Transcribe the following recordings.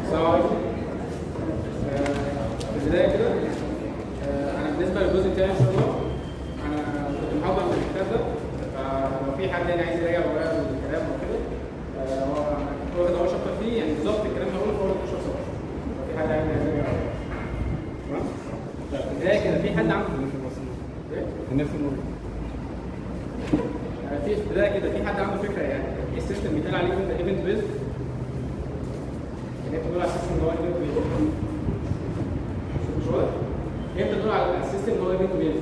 السلام عليكم آه، في البدايه كده آه، انا بالنسبه للجزء بتاعي ان شاء الله انا كنت محضر من الكتاب ده فلو في حد يعني عايز يراجع ورايا الكلام او كده آه، هو انا كنت واخد اول شابتر فيه يعني بالظبط الكلام اللي هقوله في اول 12 صفحه لو في حد عايز يراجع ورايا تمام؟ طيب في البدايه كده في حد عنده إيه؟ هنفهم النور يعني في في البدايه كده في حد عنده فكره يعني ايه السيستم بيتقال عليه ده ايفنت بيز يعني انت بتقول على السيستم ان هو ايفنت بيز مش واضح؟ امتى تقول على السيستم ان هو ايفنت بيز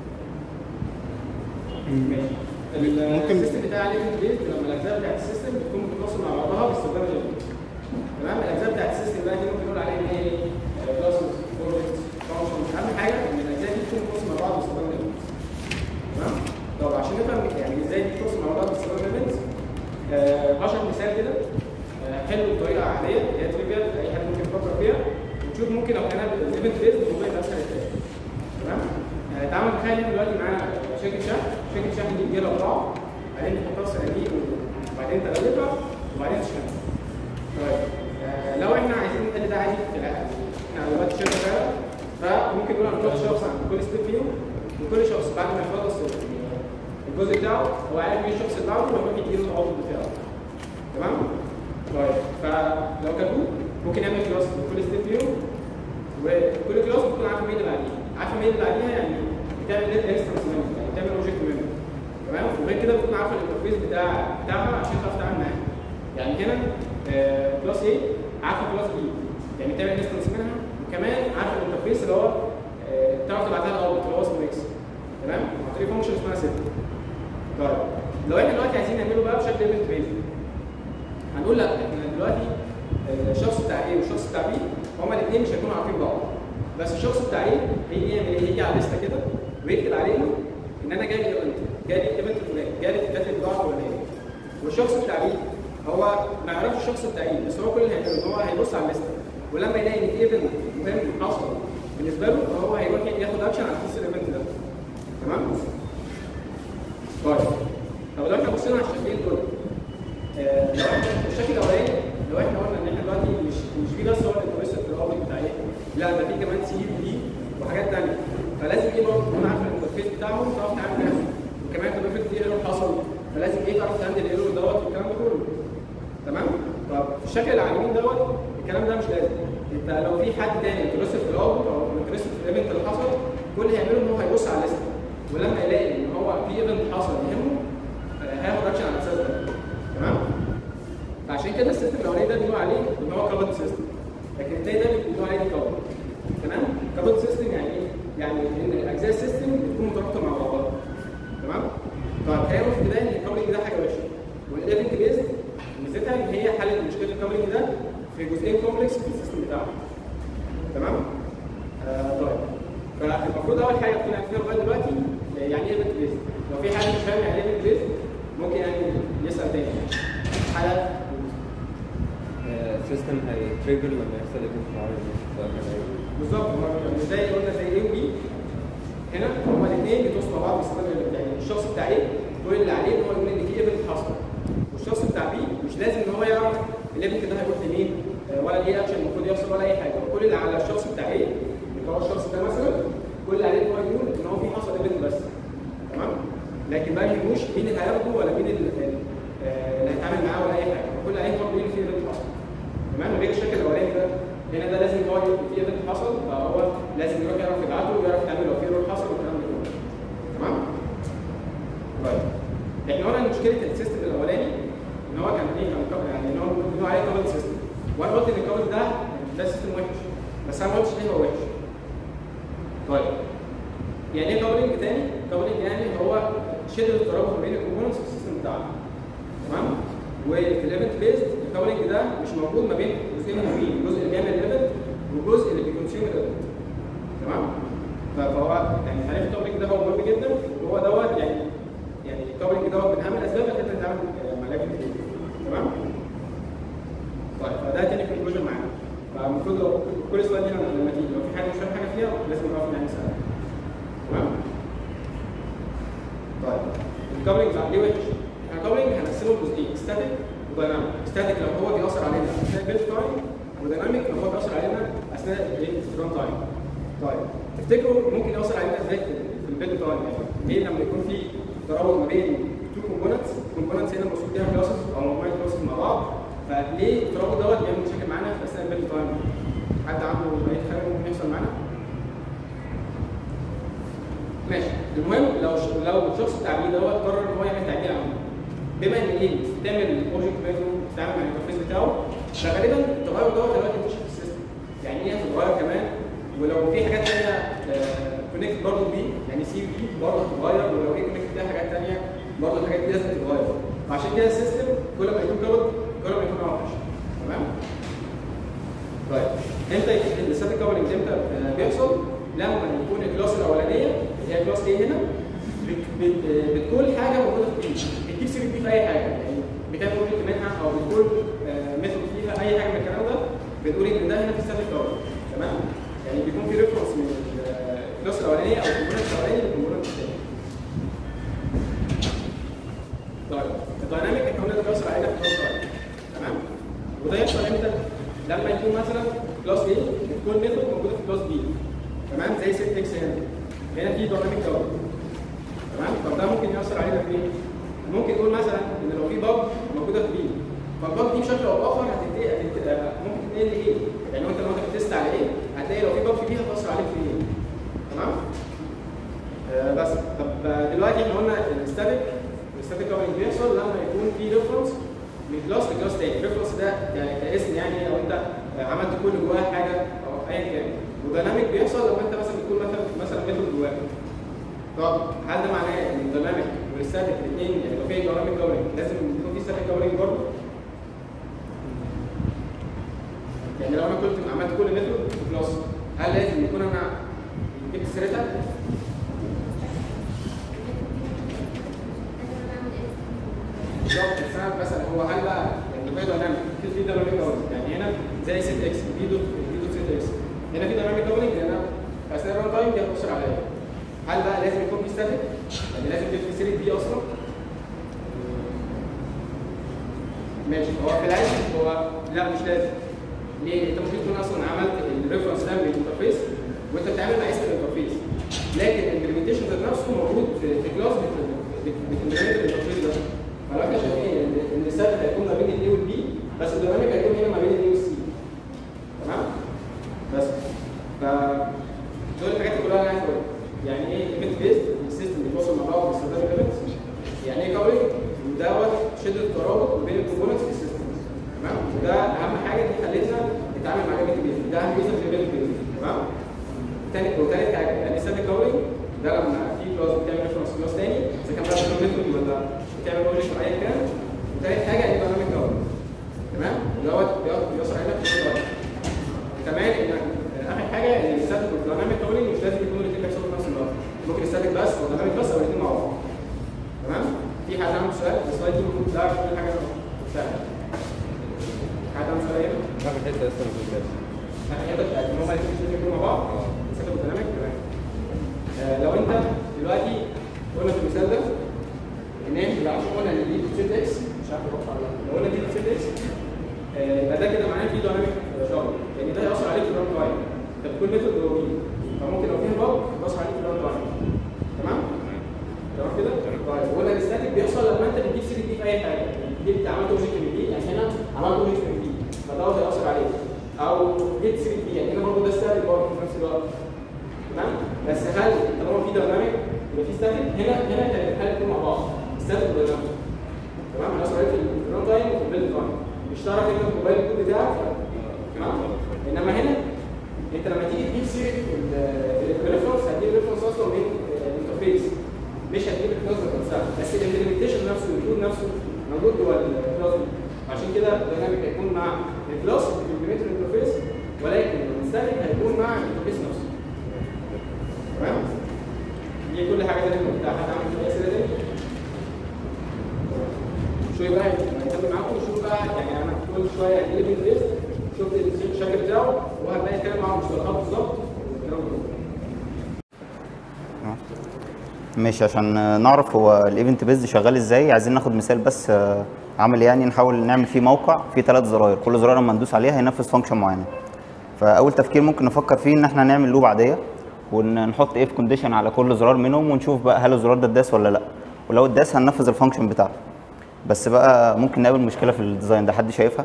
ماشي ممكن- السيستم بتاع الايفنت بيز لما الاجزاء بتاعت السيستم بتكون متواصله مع بعضها باستخدام الايفنت تمام الاجزاء بتاعت السيستم بقى دي ممكن نقول عليها ان هي ايه كلاسز فورمز فانكشنز اهم حاجه ان الاجزاء دي تكون متواصله مع بعض باستخدام الايفنت تمام طب عشان نفهم يعني ازاي دي بتوصل مع بعض باستخدام الايفنتس اشرح مثال كده آه، حلو بطريقه عاديه اللي هي تريفيال اي حد ممكن يفكر فيها ونشوف ممكن لو كان الايفنت بيزد ممكن يبقى اسهل ازاي تمام آه، تعالوا نتخيل ان دلوقتي معانا شركه شحن شركه شحن دي تجيلها بضاعه بعدين تحطها في صناديق وبعدين تغلفها وبعدين تشحنها طيب آه، لو احنا عايزين نحل ده عادي في العقل احنا دلوقتي شركه فعلا فممكن نقول هنحط شخص عند كل ستيب فيهم وكل شخص بعد ما يخلص الجزء بتاعه هو عارف مين الشخص اللي بعده ويروح يديله العضو بتاعه تمام؟ طيب فلو كتبوه ممكن يعمل كلاس لكل ستيب فيهم وكل كلاس بتكون عارفه مين اللي بعديه عارفه مين اللي بعديها يعني بتعمل نت انستنس منه يعني بتعمل اوبجكت منه تمام وغير كده بتكون عارفه الانترفيس بتاع بتاعها عشان تعرف تتعامل معاها يعني هنا آه، كلاس A عارفه كلاس B يعني بتعمل انستنس منها وكمان عارفه الانترفيس اللي هو آه، تعرف تبعتها الاوت اللي هو اسمه اكس تمام عن طريق فانكشن اسمها ست طيب لو احنا دلوقتي عايزين نعمله بقى بشكل ايفنت بيز هنقول لا احنا دلوقتي الشخص بتاع ايه والشخص بتاع بي هما الاثنين مش هيكونوا عارفين بعض بس الشخص بتاع ايه هيجي يعمل ايه؟ هيجي على الليسته كده ويكتب عليها ان انا جالي ايفنت جالي ايفنت فلاني جالي جات لي بضاعه فلانيه والشخص بتاع بي هو ما يعرفش الشخص بتاع ايه بس هو كل اللي هيعمله ان هو هيبص على الليسته ولما يلاقي ان في ايفنت مهم حصل بالنسبه له فهو هيروح ياخد اكشن على اساس الايفنت ده تمام؟ طيب طب لو احنا بصينا على الشكلين دول آه، لو احنا الشكل الاولاني لو احنا قلنا ان احنا دلوقتي مش مش في بس هو الانترست الرابط بتاع ايه لا ده في كمان سي ودي وحاجات ثانيه فلازم ايه برضه تكون عارف الانترفيس بتاعهم تعرف تتعامل معاهم وكمان تبقى فكره في ايرور حصل فلازم ايه تعرف تهندل الايرور دوت والكلام ده كله تمام طب في الشكل اللي على اليمين دوت الكلام ده مش لازم انت لو في حد تاني انترست في الاوت او انترست في الايفنت اللي حصل كل اللي هيعمله ان هو هيبص على الليسته ولما يلاقي ان هو في ايفنت حصل يهمه آه، هياخد اكشن على الاساس ده تمام فعشان كده السيستم الاولاني ده بنقول عليه ان هو كابل سيستم لكن التاني ده بنقول عليه كابل تمام كابل سيستم يعني ايه؟ يعني ان اجزاء السيستم بتكون مترابطه مع بعضها تمام طيب خلينا نقول في البدايه ان الكابلنج ده حاجه وحشه والايفنت بيزد ميزتها ان هي حلت مشكله الكابلنج ده في جزئين كومبلكس في السيستم بتاعه تمام آه طيب فالمفروض اول حاجه كنا عارفينها لغايه دلوقتي آه، يعني ايه ايفنت بيزد لو في حد مش فاهم يعني ايه ايفنت بيزد ممكن يعني يسال تاني حاله سيستم هيتريجر لما يحصل ايفنت معين فاهم ايه؟ بالظبط هو يعني زي قلنا زي ايه وبي هنا هما الاثنين بيتواصلوا مع بعض باستخدام الايفنت يعني الشخص بتاع ايه كل اللي عليه ان هو يقول ان في ايفنت حصل والشخص بتاع بي مش لازم ان هو يعرف الايفنت ده هيروح لمين آه، ولا ايه اكشن المفروض يحصل ولا اي حاجه هو كل اللي على الشخص بتاع ايه اللي هو الشخص ده مثلا كل اللي عليه ان هو يقول ان هو في حصل ايفنت بس تمام لكن بقى يهموش مين اللي هياخده ولا مين اللي, آه، اللي هيتعامل معاه ولا اي حاجه هو كل اللي عليه ان هو بيقول ان في ايفنت حصل تمام غير الشكل الاولاني ده هنا ده لازم هو يبقى في ايفنت حصل فهو لازم يروح يعرف يبعته ويعرف يعمل لو في ايرور حصل والكلام ده كله تمام طيب احنا قلنا ان مشكله السيستم الاولاني ان هو كان ايه كان كابل يعني ان هو بنقول عليه كابل سيستم وانا قلت ان الكابل ده ده سيستم وحش بس انا ما قلتش ليه هو وحش طيب يعني ايه كابلنج تاني؟ كابلنج يعني هو شده الترابط ما بين الكومبوننتس في السيستم بتاعنا تمام؟ وفي الايفنت بيزد الكابلنج ده مش موجود ما بين جزئين مهمين الجزء اللي بيعمل الايفنت والجزء اللي بيكونسيوم الايفنت تمام؟ فهو يعني تعريف الكابلنج ده هو مهم جدا وهو دوت يعني يعني الكابلنج دوت من اهم الاسباب اللي انت تتعامل مع الايفنت بيزد تمام؟ طيب فده تاني كونكلوجن معانا فالمفروض لو كل سؤال هنا لما تيجي لو في حاجه مش فاهم حاجه فيها لازم نعرف نعمل سؤال تمام؟ طيب الكابلنج بقى ليه وحش؟ احنا الكابلنج هنقسمه لجزئين ستاتيك ودايناميك ستاتيك لو هو بيأثر علينا اثناء البيلد تايم وديناميك اللي هو بيأثر علينا اثناء الران تايم طيب تفتكروا ممكن يأثر علينا ازاي في في البيلد تايم يعني ليه لما يكون في ترابط ما بين تو كومبوننتس كومبوننتس هنا المفروض ليها كلاسز او مجموعه كلاسز مع بعض فليه الترابط دوت بيعمل مشاكل معانا في اثناء البيلد تايم حد عنده اي حاجه ممكن يحصل معانا؟ ماشي المهم لو لو الشخص التعبير دوت قرر ان هو يعمل تعديل عملي بما ان ايه بتعمل الاوبجكت فاليو بتتعامل مع الانترفيس بتاعه فغالبا التغير دوت دلوقتي هيخش في السيستم يعني ايه هتتغير كمان ولو في حاجات ثانيه كونكت برضه بيه يعني سي بي برضه هتتغير ولو ايه كونكت فيها حاجات ثانيه برضه الحاجات دي لازم تتغير فعشان كده السيستم كل ما يكون كبر كل ما يكون اوحش تمام طيب امتى الستاتيك كفرنج امتى آه، بيحصل؟ لما يكون الكلاس الاولانيه اللي هي كلاس ايه هنا بت- بت- بتكون حاجه موجوده في بي بتجيب سيره بي في اي حاجه يعني بتعمل اوبجكت منها او بتكون ميثود فيها اي حاجه من الكلام ده بتقول ان ده هنا في ستاتيك كفرنج تمام؟ يعني بيكون في ريفرنس من الكلاس الاولانيه او الكومبوننت الاولاني للكومبوننت الثاني طيب الدايناميك احنا قلنا ده بيأثر علينا في كلاس واحد تمام وده يحصل امتى؟ لما يكون مثلا كلاس A بتكون ميثود موجوده في كلاس B تمام زي ست اكس هنا هنا في دايناميك كلاس تمام طب ده ممكن يأثر علينا في ايه؟ ممكن نقول مثلا ان لو في باج موجوده في B فالباج دي بشكل او باخر هتنتقل هتنتقل- ممكن تنتقل لايه؟ يعني لو انت لو انت بتست على ايه؟ هتلاقي لو في باج في B هتأثر عليك في ايه؟ تمام؟ آه، بس طب آه، دلوقتي احنا قلنا الستاتيك الستاتيك كفرنج بيحصل لما يكون في ريفرنس من كلاس لكلاس تاني الريفرنس ده ك- كاسم يعني لو انت آه، عملت كل جواه حاجه او ايا كان وديناميك بيحصل لما انت مثلا بتكون مثلا مثلا ميثود جواه طب هل ده معناه ان الديناميك والستاتيك الاثنين يعني لو في ديناميك كفرنج لازم يكون في ستاتيك كفرنج برضه؟ يعني لو انا كنت عملت كل ميثود في كلاس هل لازم يكون انا جبت سيرتها؟ بالظبط بس انا مثلا هو هل بقى يعني في دايناميك في في دايناميك كاونت يعني هنا زي سيت اكس في دوت في دوت سيت اكس هنا في دايناميك كاونت لان انا في اثناء الران تايم دي هتاثر عليا هل بقى لازم يكون في ستاتيك؟ يعني لازم تبقى في سيرة دي اصلا؟ ماشي هو في العادي هو لا مش لازم ليه؟ انت ممكن تكون اصلا عملت الريفرنس ده من الانترفيس وانت بتتعامل مع اسم الانترفيس لكن الامبلمنتيشن ذات نفسه موجود في في كلاس بتمبلمنت الانترفيس ده فلو احنا شايفين ان ان السبب هيكون ما بين الاي والبي بس الديناميك هيكون هنا ما بين الاي والسي تمام؟ بس ف دول الحاجات اللي كلها انا عايز اقولها يعني ايه ايفنت بيست السيستم بيتواصل مع بعض باستخدام الايفنتس يعني ايه كابلنج ودوت شده الترابط ما بين الكومبوننتس في السيستم تمام وده اهم حاجه دي خلتنا نتعامل مع ايفنت بيست ده اهم جزء في الايفنت بيست تمام تاني وتالت حاجه يعني سيستم كابلنج ده لما في كلاس بتعمل ريفرنس كلاس تاني اذا كان بقى ميثود ولا بتعمل اوبجكت ايا كان وتالت حاجه يعني دايناميك كابلنج تمام دوت بيوصل علينا في الوقت كمان ان اخر حاجه ان الستاتيك والديناميك كابلنج مش لازم يكونوا الاثنين بيحصلوا في نفس الوقت ممكن الستاتيك بس او الديناميك بس او الاثنين مع بعض تمام في حد عنده سؤال السلايد دي المفروض تعرف كل حاجه سهله حد عنده سؤال هنا؟ اخر حته لسه ما قلتهاش اخر حته بتاعت ان هم الاثنين يكونوا مع بعض الستاتيك والديناميك تمام آه، لو انت دلوقتي قلنا في المثال ده ان احنا لو عشان قلنا ان دي سيت اكس مش عارف اروح ولا لا لو قلنا دي سيت اكس آه، يبقى ده كده معناه في دايناميك شغل يعني ده هيأثر عليك في الران تايم انت بتكون ميثود ضروري فممكن لو فيها باج يأثر عليك في الران تايم تمام؟ تمام كده؟ طيب وقلنا الستاتيك بيحصل لما انت بتجيب سيرة دي في اي حاجه جبت عملت اوبجكت من دي يعني هنا عملت اوبجكت من دي فده هيأثر عليك او جبت سيرة دي يعني هنا برضه ده ستاتيك برضه في نفس الوقت تمام بس هل طالما في دايناميك يبقى في ستاتيك هنا هنا كان الحل يكون مع بعض ستاتيك ودايناميك تمام انا سؤال في الران تايم وفي البيلد تايم مش تعرف انت الموبايل الكود بتاعك تمام انما هنا انت لما تيجي تجيب سيره الريفرنس هتجيب ريفرنس اصلا من الانترفيس مش هتجيب الكلاس نفسها بس الامبلمنتيشن نفسه الكود نفسه موجود جوه الكلاس دي عشان كده الديناميك هيكون مع الكلاس بتمبلمنت الانترفيس ولكن الستاتيك هيكون مع الانترفيس نفسه تمام دي كل حاجه تانية قلتها حد عامل اي اسئله تاني شويه بقى هنكمل معاكم شوف بقى يعني انا كل شويه هجيب البيز شفت الشكل بتاعه وهنلاقي نتكلم معاهم مصطلحات بالظبط والكلام ده ماشي عشان نعرف هو الايفنت بيز شغال ازاي عايزين ناخد مثال بس آه، عمل يعني نحاول نعمل فيه موقع فيه ثلاث زراير كل زرار لما ندوس عليها هينفذ فانكشن معينه فاول تفكير ممكن نفكر فيه ان احنا نعمل لوب عاديه ونحط اف كونديشن على كل زرار منهم ونشوف بقى هل الزرار ده اتداس ولا لا ولو اتداس هننفذ الفانكشن بتاعته بس بقى ممكن نقابل مشكله في الديزاين ده حد شايفها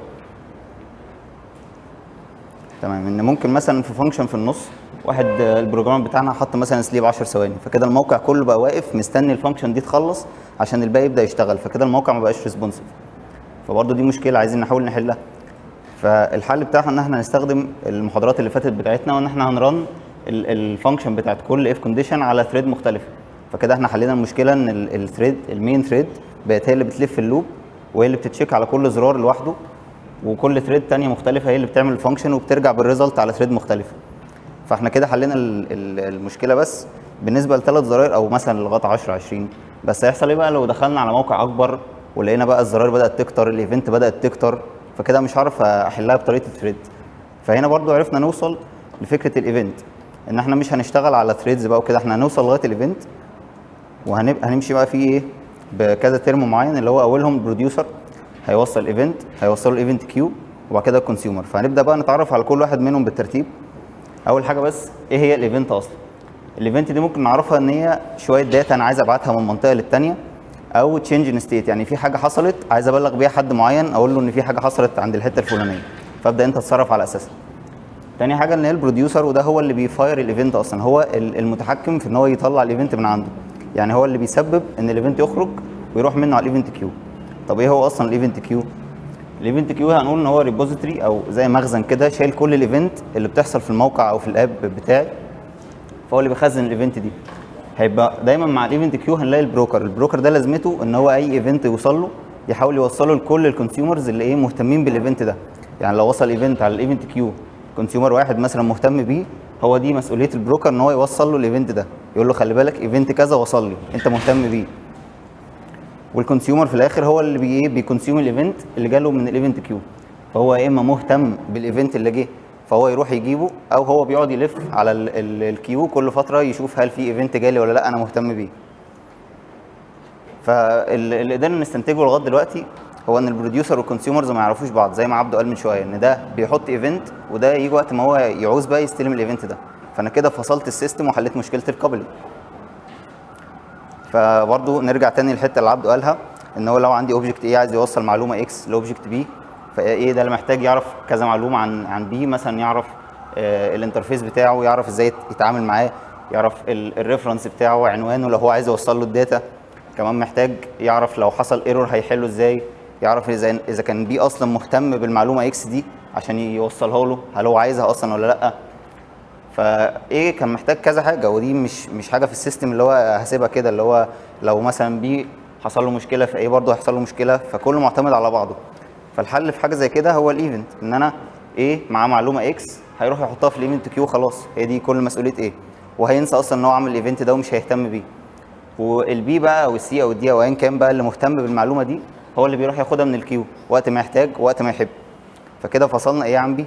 تمام ان ممكن مثلا في فانكشن في النص واحد آه، البروجرام بتاعنا حط مثلا سليب 10 ثواني فكده الموقع كله بقى واقف مستني الفانكشن دي تخلص عشان الباقي يبدا يشتغل فكده الموقع ما بقاش ريسبونسيف فبرضه دي مشكله عايزين نحاول نحلها فالحل بتاعها ان احنا نستخدم المحاضرات اللي فاتت بتاعتنا وان احنا هنرن الفانكشن بتاعت كل اف كونديشن على ثريد مختلفه فكده احنا حلينا المشكله ان الثريد المين ثريد بقت هي اللي بتلف اللوب وهي اللي بتتشيك على كل زرار لوحده وكل ثريد تانية مختلفه هي اللي بتعمل الفانكشن وبترجع بالريزلت على ثريد مختلفه فاحنا كده حلينا ال- ال- المشكله بس بالنسبه لثلاث زراير او مثلا لغايه 10 20 بس هيحصل ايه بقى لو دخلنا على موقع اكبر ولقينا بقى الزراير بدات تكتر الايفنت بدات تكتر فكده مش هعرف احلها بطريقه الثريد فهنا برضو عرفنا نوصل لفكره الايفنت ان احنا مش هنشتغل على ثريدز بقى وكده احنا هنوصل لغايه الايفنت وهنبقى هنمشي بقى فيه ايه بكذا ترم معين اللي هو اولهم البروديوسر هيوصل ايفنت هيوصلوا الايفنت كيو وبعد كده الكونسيومر فهنبدا بقى نتعرف على كل واحد منهم بالترتيب اول حاجه بس ايه هي الايفنت اصلا الايفنت دي ممكن نعرفها ان هي شويه داتا انا عايز ابعتها من منطقه للتانيه او تشينج ان ستيت يعني في حاجه حصلت عايز ابلغ بيها حد معين اقول له ان في حاجه حصلت عند الحته الفلانيه فابدا انت تتصرف على اساسها تاني حاجه ان هي البروديوسر وده هو اللي بيفاير الايفنت اصلا هو ال- المتحكم في ان هو يطلع الايفنت من عنده يعني هو اللي بيسبب ان الايفنت يخرج ويروح منه على الايفنت كيو طب ايه هو اصلا الايفنت كيو الايفنت كيو هنقول ان هو ريبوزيتوري او زي مخزن كده شايل كل الايفنت اللي بتحصل في الموقع او في الاب بتاعي فهو اللي بيخزن الايفنت دي هيبقى دايما مع الايفنت كيو هنلاقي البروكر البروكر ده لازمته ان هو اي ايفنت يوصل له يحاول يوصله لكل الكونسيومرز اللي ايه مهتمين بالايفنت ده يعني لو وصل ايفنت على الايفنت كيو كونسيومر واحد مثلا مهتم بيه هو دي مسؤوليه البروكر ان هو يوصل له الايفنت ده يقول له خلي بالك ايفنت كذا وصل لي انت مهتم بيه والكونسيومر في الاخر هو اللي بي بيكونسيوم الايفنت اللي جاله من الايفنت كيو فهو يا اما مهتم بالايفنت اللي جه فهو يروح يجيبه او هو بيقعد يلف على ال- ال- الكيو كل فتره يشوف هل في ايفنت جالي ولا لا انا مهتم بيه فاللي قدرنا نستنتجه لغايه دلوقتي هو ان البروديوسر والكونسيومرز ما يعرفوش بعض زي ما عبده قال من شويه ان ده بيحط ايفنت وده يجي وقت ما هو يعوز بقى يستلم الايفنت ده فانا كده فصلت السيستم وحليت مشكله الكابلنج فبرضه نرجع تاني للحته اللي عبده قالها ان هو لو عندي اوبجكت ايه عايز يوصل معلومه اكس لاوبجكت بي فايه ده اللي محتاج يعرف كذا معلومه عن عن بي مثلا يعرف آه الانترفيس بتاعه يعرف ازاي يتعامل معاه يعرف الريفرنس بتاعه عنوانه لو هو عايز يوصل له الداتا كمان محتاج يعرف لو حصل ايرور هيحله ازاي يعرف اذا اذا كان بي اصلا مهتم بالمعلومه اكس دي عشان يوصلها له هل هو عايزها اصلا ولا لا فايه كان محتاج كذا حاجه ودي مش مش حاجه في السيستم اللي هو هسيبها كده اللي هو لو مثلا بي حصل له مشكله في ايه برضه هيحصل له مشكله فكله معتمد على بعضه فالحل في حاجه زي كده هو الايفنت ان انا ايه معاه معلومه اكس هيروح يحطها في الايفنت كيو خلاص هي دي كل مسؤوليه ايه وهينسى اصلا ان هو عامل الايفنت ده ومش هيهتم بيه والبي بقى او السي او الدي او ايا كان بقى اللي مهتم بالمعلومه دي هو اللي بيروح ياخدها من الكيو وقت ما يحتاج وقت ما يحب فكده فصلنا ايه عن بي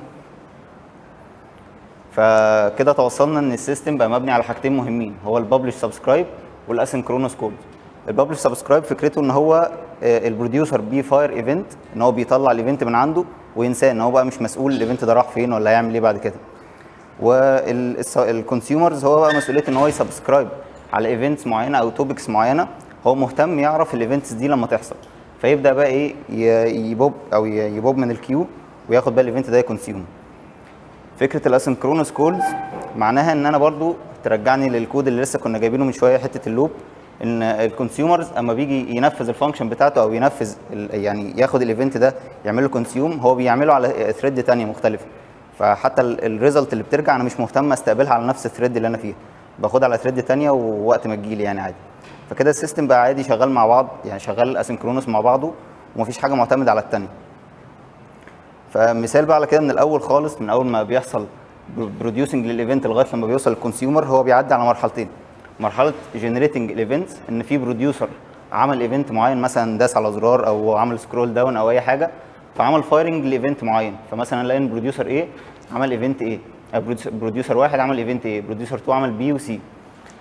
فكده توصلنا ان السيستم بقى مبني على حاجتين مهمين هو الببلش سبسكرايب والاسynchronous كود الببلش سبسكرايب فكرته ان هو آه، البروديوسر بيفاير ايفنت ان هو بيطلع الايفنت من عنده وينساه ان هو بقى مش مسؤول الايفنت ده راح فين ولا هيعمل ايه بعد كده والكونسيومرز هو بقى مسؤوليه ان هو يسبسكرايب على ايفنتس معينه او توبكس معينه هو مهتم يعرف الايفنتس دي لما تحصل فيبدا بقى ايه ي- يبوب او ي- يبوب من الكيو وياخد بقى الايفنت ده يكونسيوم فكره الاسynchronous كولز معناها ان انا برضو ترجعني للكود اللي لسه كنا جايبينه من شويه حته اللوب ان الكونسيومرز اما بيجي ينفذ الفانكشن بتاعته او ينفذ ال- يعني ياخد الايفنت ده يعمل له كونسيوم هو بيعمله على ثريد تانية مختلفه فحتى الريزلت اللي بترجع انا مش مهتم استقبلها على نفس الثريد اللي انا فيها باخدها على ثريد تانية ووقت ما تجيلي يعني عادي فكده السيستم بقى عادي شغال مع بعض يعني شغال اسynchronous مع بعضه ومفيش حاجه معتمده على التانية فمثال بقى على كده من الاول خالص من اول ما بيحصل بروديوسنج للايفنت لغايه لما بيوصل للكونسيومر هو بيعدي على مرحلتين مرحله جنريتنج الايفنت ان في بروديوسر عمل ايفنت معين مثلا داس على زرار او عمل سكرول داون او اي حاجه فعمل فايرنج لايفنت معين فمثلا نلاقي ان بروديوسر ايه عمل ايفنت ايه بروديوسر واحد عمل ايفنت ايه بروديوسر 2 عمل بي وسي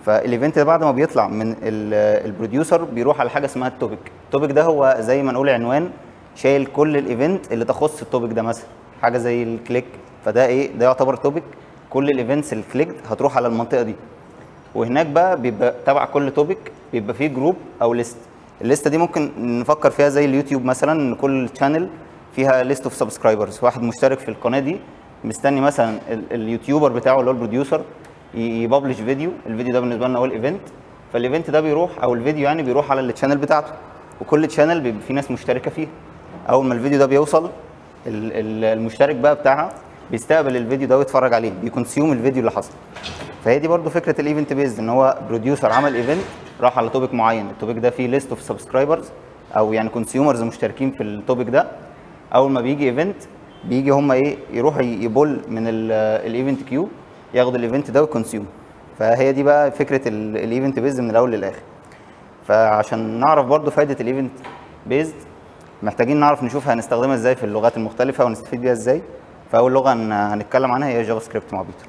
فالايفنت ده بعد ما بيطلع من ال- البروديوسر بيروح على حاجه اسمها التوبيك التوبيك ده هو زي ما نقول عنوان شايل كل الايفنت اللي تخص التوبيك ده مثلا حاجه زي الكليك فده ايه ده يعتبر توبيك كل الايفنتس الكليك هتروح على المنطقه دي وهناك بقى بيبقى تبع كل توبيك بيبقى فيه جروب او ليست الليسته دي ممكن نفكر فيها زي اليوتيوب مثلا ان كل شانل فيها ليست اوف سبسكرايبرز واحد مشترك في القناه دي مستني مثلا ال- اليوتيوبر بتاعه اللي هو البروديوسر ي- يبلش فيديو الفيديو ده بالنسبه لنا هو الايفنت فالايفنت ده بيروح او الفيديو يعني بيروح على التشانل بتاعته وكل تشانل بيبقى فيه ناس مشتركه فيها اول ما الفيديو ده بيوصل ال- ال- المشترك بقى بتاعها بيستقبل الفيديو ده ويتفرج عليه بيكونسيوم الفيديو اللي حصل فهي دي برضو فكره الايفنت بيزد ان هو بروديوسر عمل ايفنت راح على توبيك معين التوبيك ده فيه ليست اوف سبسكرايبرز او يعني كونسيومرز مشتركين في التوبيك ده اول ما بيجي ايفنت بيجي هم ايه يروح يبول من الايفنت كيو ياخد الايفنت ده ويكونسيوم فهي دي بقى فكره الايفنت بيزد من الاول للاخر فعشان نعرف برضو فايده الايفنت بيزد محتاجين نعرف نشوف هنستخدمها ازاي في اللغات المختلفه ونستفيد بيها ازاي فاول لغه هن- هنتكلم عنها هي جافا سكريبت مع بيتر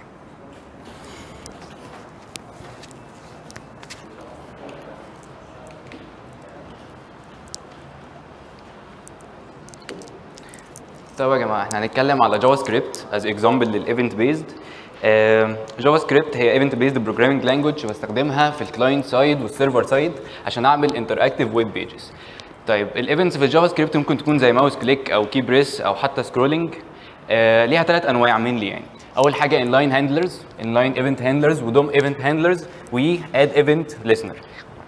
طيب يا جماعه احنا هنتكلم على جافا سكريبت از اكزامبل للايفنت بيزد جافا سكريبت هي ايفنت بيزد بروجرامينج لانجوج بستخدمها في الكلاينت سايد والسيرفر سايد عشان اعمل انتراكتيف ويب بيجز طيب الايفنتس في الجافا سكريبت ممكن تكون زي ماوس كليك او كي بريس او حتى سكرولنج ليها ثلاث انواع منلي يعني اول حاجه انلاين هاندلرز انلاين ايفنت هاندلرز ودوم ايفنت هاندلرز واد ايفنت listener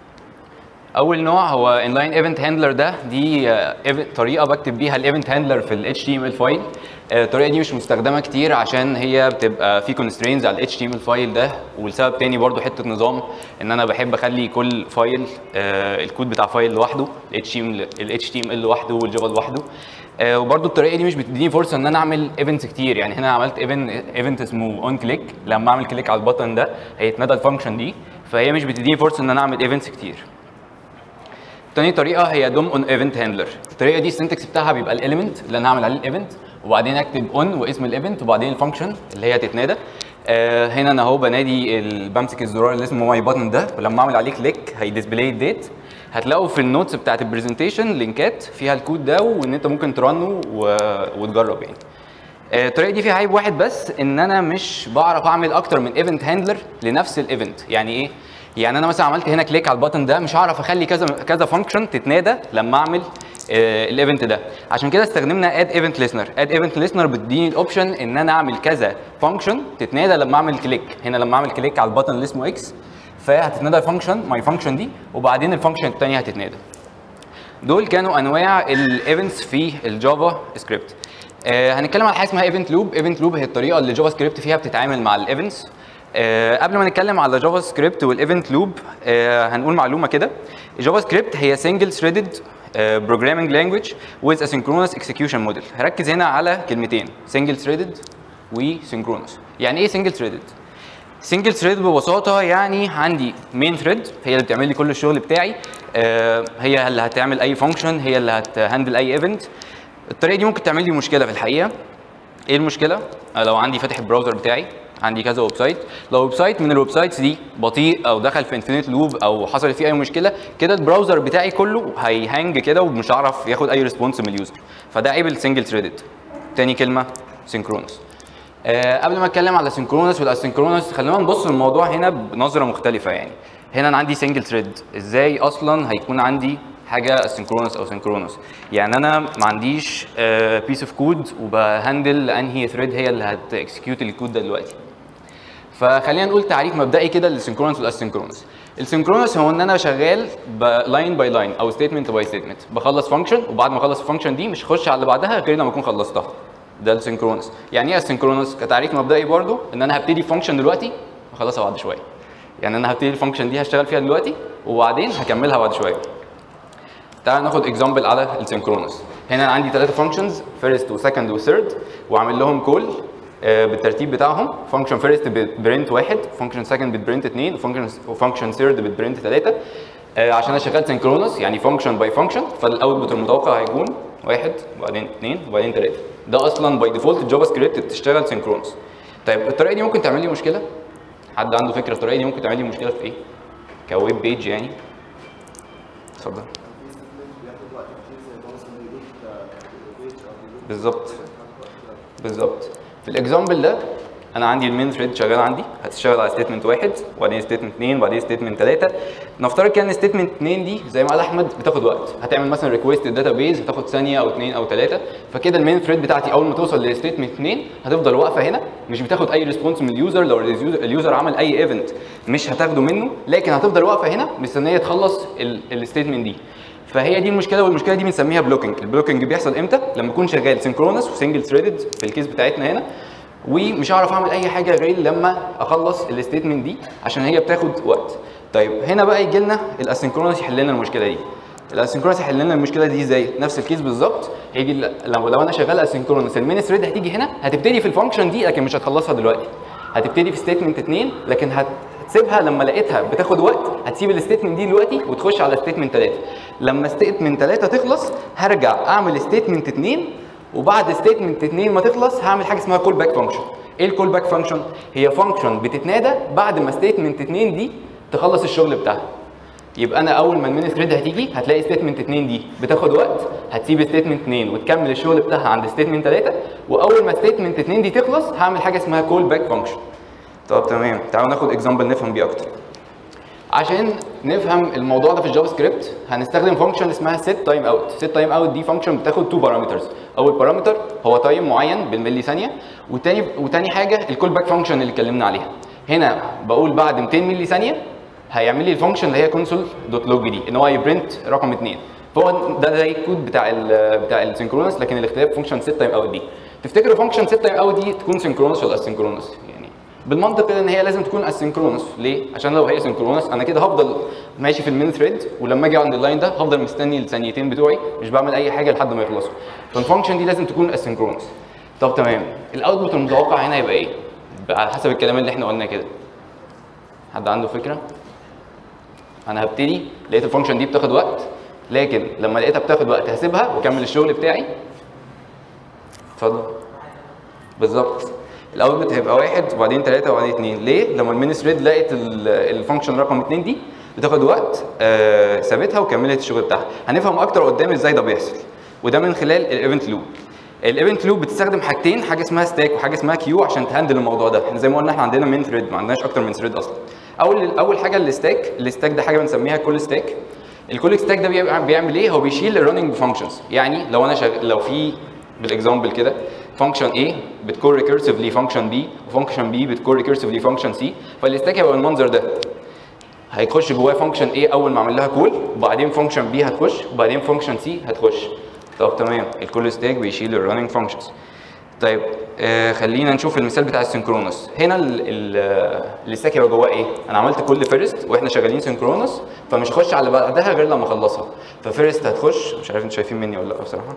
اول نوع هو انلاين ايفنت هاندلر ده دي آه، event- طريقه بكتب بيها الايفنت هاندلر في ال HTML فايل آه، الطريقه دي مش مستخدمه كتير عشان هي بتبقى في كونسترينز على ال HTML فايل ده والسبب تاني برضو حته نظام ان انا بحب اخلي كل فايل آه، الكود بتاع فايل لوحده ال HTML ال HTML لوحده والجافا لوحده آه، وبرضو الطريقه دي مش بتديني فرصه ان انا اعمل ايفنتس كتير يعني هنا عملت ايفنت ايفنت اسمه اون كليك لما اعمل كليك على البطن ده هيتندى الفانكشن دي فهي مش بتديني فرصه ان انا اعمل ايفنتس كتير تاني طريقه هي دوم اون ايفنت هاندلر الطريقه دي السنتكس بتاعها بيبقى الاليمنت اللي انا هعمل عليه الايفنت وبعدين اكتب اون واسم الايفنت وبعدين الفانكشن اللي هي تتنادى آه هنا انا اهو بنادي ال- بمسك الزرار اللي اسمه ماي بutton ده ولما اعمل عليه كليك هيديسبلاي الديت هتلاقوا في النوتس بتاعت البرزنتيشن لينكات فيها الكود ده وان انت ممكن ترنه و... وتجرب يعني آه، الطريقه دي فيها عيب واحد بس ان انا مش بعرف اعمل اكتر من ايفنت هاندلر لنفس الايفنت يعني ايه يعني انا مثلا عملت هنا كليك على البutton ده مش هعرف اخلي كذا كذا فانكشن تتنادى لما اعمل الايفنت ده عشان كده استخدمنا اد ايفنت listener اد ايفنت listener بتديني الاوبشن ان انا اعمل كذا فانكشن تتنادى لما اعمل كليك هنا لما اعمل كليك على البutton اللي اسمه اكس فهتتنادى الفانكشن ماي فانكشن دي وبعدين الفانكشن الثانيه هتتنادى دول كانوا انواع الايفنتس في الجافا سكريبت آه هنتكلم على حاجه اسمها ايفنت لوب ايفنت لوب هي الطريقه اللي جافا سكريبت فيها بتتعامل مع الايفنتس آه قبل ما نتكلم على جافا سكريبت والايفنت لوب آه هنقول معلومه كده جافا سكريبت هي سنجل ثريدد بروجرامينج لانجويج with asynchronous execution model هركز هنا على كلمتين سنجل ثريدد وسynchronous يعني ايه سنجل ثريدد سنجل ثريد ببساطه يعني عندي مين ثريد هي اللي بتعمل لي كل الشغل بتاعي آه، هي اللي هتعمل اي فانكشن هي اللي هتهندل اي ايفنت الطريقه دي ممكن تعمل لي مشكله في الحقيقه ايه المشكله آه، لو عندي فاتح البراوزر بتاعي عندي كذا ويب سايت لو ويب سايت من الويب سايتس دي بطيء او دخل في انفينيت لوب او حصلت فيه اي مشكله كده البراوزر بتاعي كله هيهانج كده ومش هعرف ياخد اي ريسبونس من اليوزر فده عيب السنجل ثريدد تاني كلمه سينكرونس آه قبل ما اتكلم على سينكرونس والاسynchronous خلينا نبص للموضوع هنا بنظره مختلفه يعني هنا انا عندي سنجل ثريد ازاي اصلا هيكون عندي حاجه اسynchronous او synchronous يعني انا ما عنديش بيس اوف كود وبهندل انهي ثريد هي اللي هتكسكيوت الكود ده دلوقتي فخلينا نقول تعريف مبدئي كده للسynchronous والاسynchronous السynchronous هو ان انا شغال لاين باي لاين او ستيتمنت باي ستيتمنت بخلص فانكشن وبعد ما اخلص الفانكشن دي مش هخش على اللي بعدها غير لما اكون خلصتها ده السynchronous يعني ايه السynchronous كتعريف مبدئي برضو ان انا هبتدي فانكشن دلوقتي واخلصها بعد شويه يعني انا هبتدي الفانكشن دي هشتغل فيها دلوقتي وبعدين هكملها بعد شويه تعال ناخد اكزامبل على السينكرونس هنا انا عندي ثلاثه فانكشنز فيرست وسكند وثيرد وعامل لهم كول بالترتيب بتاعهم فانكشن فيرست بتبرنت واحد فانكشن سكند بتبرنت اثنين وفانكشن وفانكشن ثيرد بتبرنت ثلاثه عشان انا شغال سينكرونس يعني فانكشن باي فانكشن فالاوتبوت المتوقع هيكون واحد وبعدين اثنين وبعدين ثلاثه ده اصلا باي ديفولت الجافا سكريبت بتشتغل سينكرونس طيب الطريقه دي ممكن تعمل لي مشكله حد عنده فكره الطريقه دي ممكن تعمل لي مشكله في ايه كويب بيج يعني اتفضل بالظبط بالظبط في الاكزامبل ده انا عندي المين ثريد شغال عندي هتشتغل على ستيتمنت واحد وبعدين ستيتمنت اثنين وبعدين ستيتمنت ثلاثه نفترض كان ستيتمنت اثنين دي زي ما قال احمد بتاخد وقت هتعمل مثلا ريكويست الداتا بيز هتاخد ثانيه او اثنين او ثلاثه فكده المين ثريد بتاعتي اول ما توصل لستيتمنت اثنين هتفضل واقفه هنا مش بتاخد اي ريسبونس من اليوزر لو اليوزر- اليوزر عمل اي ايفنت مش هتاخده منه لكن هتفضل واقفه هنا مستنيه تخلص الستيتمنت دي فهي دي المشكله والمشكله دي بنسميها بلوكينج البلوكينج بيحصل امتى لما اكون شغال سينكرونس وسنجل ثريدد في الكيس بتاعتنا هنا ومش هعرف اعمل اي حاجه غير لما اخلص الستيتمنت دي عشان هي بتاخد وقت طيب هنا بقى يجي لنا الاسynchronous يحل لنا المشكله دي الاسynchronous يحل لنا المشكله دي ازاي نفس الكيس بالظبط هيجي ل- لو لو انا شغال اسynchronous المين ثريد هتيجي هنا هتبتدي في الفانكشن دي لكن مش هتخلصها دلوقتي هتبتدي في ستيتمنت 2 لكن هت هتسيبها لما لقيتها بتاخد وقت هتسيب الستيتمنت دي دلوقتي وتخش على ستيتمنت 3 لما ستيتمنت 3 تخلص هرجع اعمل ستيتمنت 2 وبعد ستيتمنت 2 ما تخلص هعمل حاجه اسمها كول باك فانكشن ايه الكول باك فانكشن هي فانكشن بتتنادى بعد ما ستيتمنت 2 دي تخلص الشغل بتاعها يبقى انا اول ما المين ثريد هتيجي هتلاقي ستيتمنت 2 دي بتاخد وقت هتسيب ستيتمنت 2 وتكمل الشغل بتاعها عند ستيتمنت 3 واول ما ستيتمنت 2 دي تخلص هعمل حاجه اسمها كول باك فانكشن طب تمام تعالوا ناخد اكزامبل نفهم بيه اكتر عشان نفهم الموضوع ده في الجافا سكريبت هنستخدم فانكشن اسمها set تايم اوت set تايم اوت دي فانكشن بتاخد تو بارامترز اول بارامتر هو تايم معين بالملي ثانيه والتاني وتاني حاجه الكول باك فانكشن اللي اتكلمنا عليها هنا بقول بعد 200 ملي ثانيه هيعمل لي الفانكشن اللي هي كونسول دوت لوج دي ان هو يبرنت رقم 2 فهو ده زي الكود بتاع ال بتاع السynchronous لكن الاختلاف فانكشن set تايم اوت دي تفتكروا فانكشن set تايم اوت دي تكون سينكرونس ولا اسynchronous يعني بالمنطق كده ان هي لازم تكون اسynchronous ليه عشان لو هي synchronous انا كده هفضل ماشي في المين ثريد ولما اجي عند اللاين ده هفضل مستني الثانيتين بتوعي مش بعمل اي حاجه لحد ما يخلصوا فالفانكشن دي لازم تكون اسynchronous طب تمام الاوتبوت المتوقع هنا يبقى ايه بقى على حسب الكلام اللي احنا قلناه كده حد عنده فكره انا هبتدي لقيت الفانكشن دي بتاخد وقت لكن لما لقيتها بتاخد وقت هسيبها واكمل الشغل بتاعي اتفضل بالظبط الاوتبوت هيبقى واحد وبعدين ثلاثة وبعدين اثنين ليه؟ لما المين ثريد لقت الفانكشن رقم اثنين دي بتاخد وقت آه سابتها وكملت الشغل بتاعها هنفهم اكتر قدام ازاي ده بيحصل وده من خلال الايفنت لوب الايفنت لوب بتستخدم حاجتين حاجه اسمها ستاك وحاجه اسمها كيو عشان تهندل الموضوع ده احنا زي ما قلنا احنا عندنا مين ثريد ما عندناش اكتر من ثريد اصلا اول اول حاجه الستاك الستاك ده حاجه بنسميها كول ستاك الكول ستاك ده بيبقى- بيعمل ايه هو بيشيل الرننج فانكشنز يعني لو انا شغ... لو في بالاكزامبل كده فانكشن A بتكون ريكيرسيفلي فانكشن B وفانكشن B بتكون ريكيرسيفلي فانكشن C فالستاك هيبقى المنظر ده هيخش جواه فانكشن A اول ما اعمل لها كول وبعدين فانكشن B هتخش وبعدين فانكشن C هتخش طب تمام الكول ستاك بيشيل الرننج فانكشنز طيب آه خلينا نشوف المثال بتاع السينكرونس هنا ال- ال- الستاك هيبقى جواه ايه انا عملت كل فيرست واحنا شغالين سينكرونس فمش هخش على بعدها غير لما اخلصها ففيرست هتخش مش عارف انتوا شايفين مني ولا لا بصراحه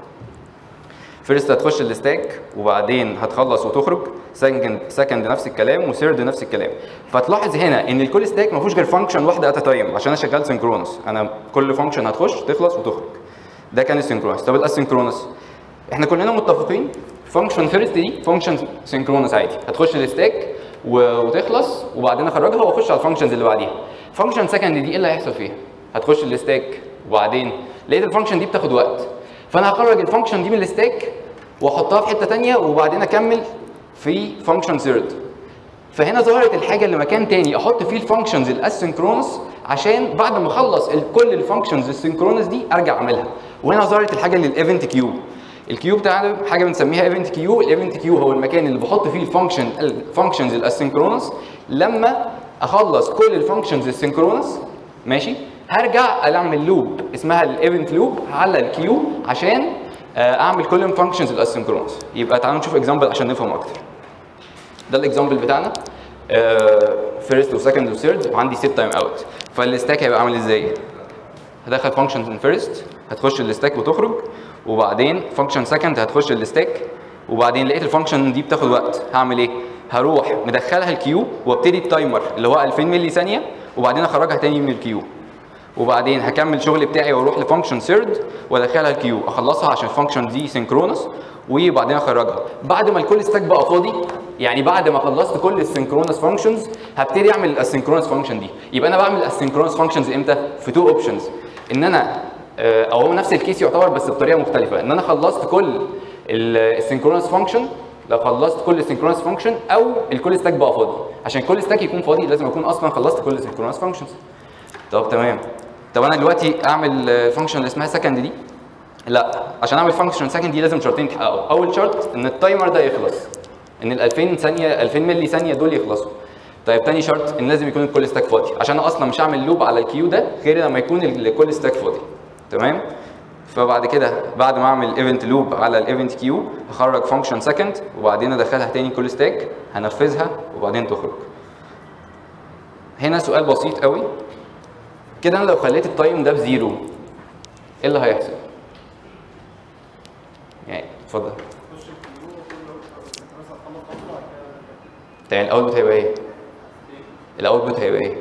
فيرست هتخش الستاك وبعدين هتخلص وتخرج سكند سكند نفس الكلام وثيرد نفس الكلام فتلاحظ هنا ان الكل ستاك ما فيهوش غير فانكشن واحده ات تايم عشان انا شغال سينكرونس انا كل فانكشن هتخش تخلص وتخرج ده كان السينكرونس طب الاسينكرونس احنا كلنا متفقين فانكشن فيرست دي فانكشن سينكرونس عادي هتخش الستاك و- وتخلص وبعدين اخرجها واخش على الفانكشنز اللي بعديها فانكشن سكند دي ايه اللي هيحصل فيها هتخش الستاك وبعدين لقيت الفانكشن دي بتاخد وقت فانا هخرج الفانكشن دي من الستاك واحطها في حته تانية وبعدين اكمل في فانكشن ثيرد فهنا ظهرت الحاجه اللي مكان تاني احط فيه الفانكشنز الاسynchronous عشان بعد ما اخلص ال- كل الفانكشنز السynchronous دي ارجع اعملها وهنا ظهرت الحاجه اللي الايفنت كيو الكيو بتاعنا حاجه بنسميها ايفنت كيو الايفنت كيو هو المكان اللي بحط فيه الفانكشن الفانكشنز الاسynchronous لما اخلص كل الفانكشنز السynchronous ماشي هرجع اعمل لوب اسمها الايفنت لوب على الكيو عشان آه، اعمل كل الفانكشنز الاسynchronous يبقى تعالوا نشوف اكزامبل عشان نفهم اكتر ده الاكزامبل بتاعنا فيرست وسكند وثيرد وعندي ست تايم اوت فالستاك هيبقى عامل ازاي؟ هدخل فانكشن فيرست هتخش الستاك وتخرج وبعدين فانكشن سكند هتخش الستاك وبعدين لقيت الفانكشن دي بتاخد وقت هعمل ايه؟ هروح مدخلها الكيو وابتدي التايمر اللي هو 2000 ملي ثانيه وبعدين اخرجها تاني من الكيو وبعدين هكمل الشغل بتاعي واروح لفانكشن ثيرد وادخلها الكيو اخلصها عشان الفانكشن دي سينكرونس وبعدين اخرجها بعد ما الكل ستاك بقى فاضي يعني بعد ما خلصت كل السynchronous فانكشنز هبتدي اعمل السynchronous فانكشن دي يبقى انا بعمل السynchronous فانكشنز امتى في تو اوبشنز ان انا آه، او هو نفس الكيس يعتبر بس بطريقه مختلفه ان انا خلصت كل السynchronous فانكشن لو خلصت كل السynchronous فانكشن او الكل ستاك بقى فاضي عشان كل ستاك يكون فاضي لازم اكون اصلا خلصت كل السynchronous فانكشنز طب تمام طب انا دلوقتي اعمل فانكشن اللي اسمها سكند دي لا عشان اعمل فانكشن سكند دي لازم شرطين يتحققوا اول شرط ان التايمر ده يخلص ان ال 2000 ثانيه 2000 ملي ثانيه دول يخلصوا طيب تاني شرط ان لازم يكون الكل ستاك فاضي عشان انا اصلا مش هعمل لوب على الكيو ده غير لما يكون الكل ستاك فاضي تمام فبعد كده بعد ما اعمل ايفنت لوب على الايفنت كيو هخرج فانكشن سكند وبعدين ادخلها تاني كل ستاك هنفذها وبعدين تخرج هنا سؤال بسيط قوي كده انا لو خليت التايم ده بزيرو ايه اللي هيحصل؟ يعني اتفضل يعني الاوتبوت هيبقى ايه؟ الاوتبوت هيبقى ايه؟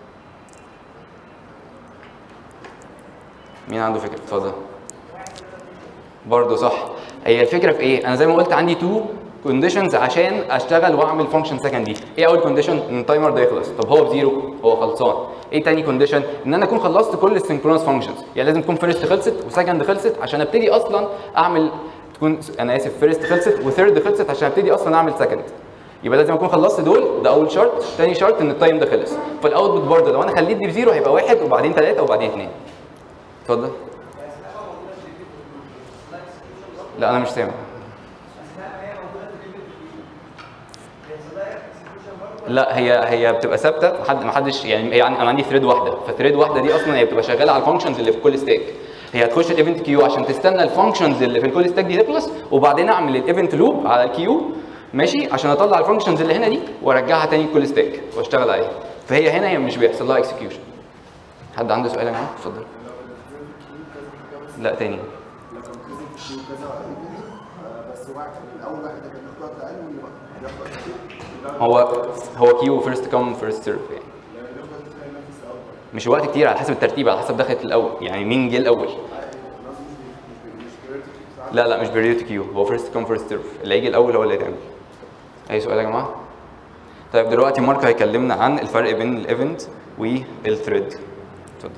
مين عنده فكره؟ اتفضل برضه صح هي الفكره في ايه؟ انا زي ما قلت عندي تو كونديشنز عشان اشتغل واعمل فانكشن سكند دي ايه اول كونديشن ان التايمر ده يخلص طب هو بزيرو هو خلصان ايه تاني كونديشن ان انا اكون خلصت كل السynchronous فانكشنز يعني لازم تكون فيرست خلصت وسكند خلصت عشان ابتدي اصلا اعمل تكون انا اسف فيرست خلصت وثيرد خلصت عشان ابتدي اصلا اعمل سكند يبقى لازم اكون خلصت دول ده اول شرط تاني شرط ان التايم ده خلص فالاوتبوت برضه لو انا خليت دي بزيرو هيبقى واحد وبعدين ثلاثه وبعدين اثنين اتفضل لا انا مش سامع لا هي هي بتبقى ثابته محد ما حدش يعني يعني انا عندي ثريد واحده فالثريد واحده دي اصلا هي بتبقى شغاله على الفانكشنز اللي في كل ستاك هي هتخش الايفنت كيو عشان تستنى الفانكشنز اللي في الكل ستاك دي تخلص وبعدين اعمل الايفنت لوب على الكيو ماشي عشان اطلع الفانكشنز اللي هنا دي وارجعها تاني كل ستاك واشتغل عليها فهي هنا هي مش بيحصل لها اكسكيوشن حد عنده سؤال يا جماعه اتفضل لا تاني لو كان كذا كيو كذا آه، بس واحد الاول واحد ده كان بياخد وقت اقل واللي بعد- بياخد وقت كتير هو هو كيو فيرست كوم فيرست سيرف يعني يعني بياخد وقت كتير ينافس الاول مش وقت كتير على حسب الترتيب على حسب دخلت الاول يعني مين جه الاول قصدي مش مش مش كريتيف ساعات لا لا مش بريوت كيو هو فيرست كوم فيرست سيرف اللي هيجي الاول هو اللي هيتعمل اي سؤال يا جماعه طيب دلوقتي مارك هيكلمنا عن الفرق بين الايفنت والثريد اتفضل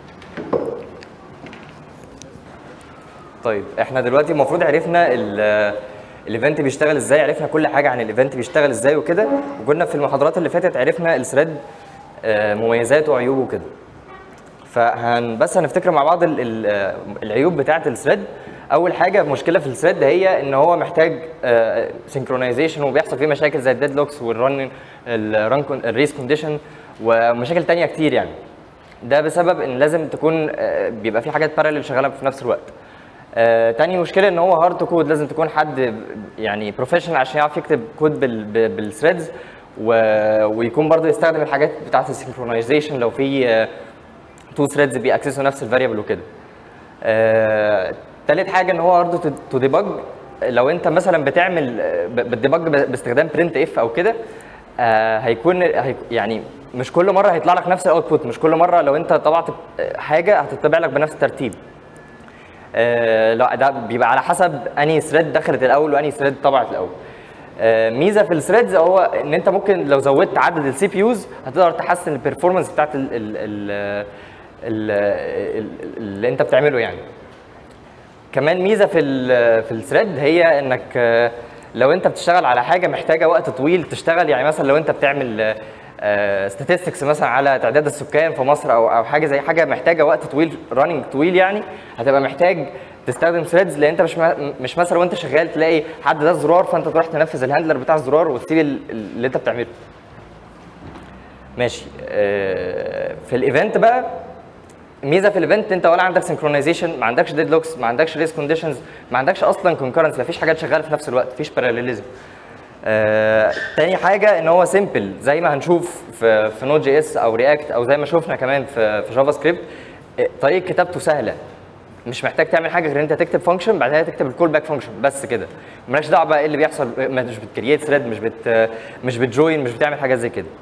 طيب احنا دلوقتي المفروض عرفنا ال- الايفنت بيشتغل ازاي عرفنا كل حاجه عن الايفنت بيشتغل ازاي وكده وكنا في المحاضرات اللي فاتت عرفنا الثريد آه، مميزاته وعيوبه وكده فهن بس هنفتكر مع بعض ال- ال- آه، العيوب بتاعه الثريد اول حاجه مشكله في الثريد هي ان هو محتاج سينكرونايزيشن وبيحصل فيه مشاكل زي الديد لوكس والرن الرن الريس كونديشن ومشاكل تانية كتير يعني ده بسبب ان لازم تكون آه، بيبقى في حاجات بارallel شغاله في نفس الوقت آه، تاني مشكله ان هو هارد كود لازم تكون حد يعني بروفيشنال عشان يعرف يكتب كود بالثريدز ويكون برضه يستخدم الحاجات بتاعه السينكرونايزيشن لو في تو ثريدز بيأكسسوا نفس الفاريبل وكده آه، تالت حاجه ان هو برضه تو ديبج لو انت مثلا بتعمل آه، ب- بتديبج ب- باستخدام برنت اف او كده آه، هيكون هيك- يعني مش كل مره هيطلع لك نفس الاوتبوت مش كل مره لو انت طبعت حاجه هتطبع لك بنفس الترتيب آه، لا ده بيبقى على حسب انهي ثريد دخلت الاول وانهي ثريد طبعت الاول آه، ميزه في الثريدز هو ان انت ممكن لو زودت عدد السي بي يوز هتقدر تحسن البرفورمانس بتاعت ال ال ال ال ال- اللي انت بتعمله يعني كمان ميزه في ال في الثريد هي انك آه، لو انت بتشتغل على حاجه محتاجه وقت طويل تشتغل يعني مثلا لو انت بتعمل statistics مثلا على تعداد السكان في مصر او او حاجه زي حاجه محتاجه وقت طويل راننج طويل يعني هتبقى محتاج تستخدم ثريدز لان انت مش م- مش مثلا وانت شغال تلاقي حد ده زرار فانت تروح تنفذ الهاندلر بتاع الزرار وتسيب ال- اللي انت بتعمله ماشي آه، في الايفنت بقى ميزه في الايفنت انت ولا عندك سنكرونايزيشن ما عندكش ديد لوكس ما عندكش ريس كونديشنز ما عندكش اصلا كونكرنس ما فيش حاجات شغاله في نفس الوقت مفيش باراليليزم آه، تاني حاجه ان هو سيمبل زي ما هنشوف في في نوت جي اس او رياكت او زي ما شفنا كمان في في جافا سكريبت آه، طريقه كتابته سهله مش محتاج تعمل حاجه غير انت تكتب فانكشن بعدها تكتب الكول باك فانكشن بس كده مالكش دعوه بقى ايه اللي بيحصل مش بتكريت ثريد مش بت مش بتجوين مش بتعمل حاجات زي كده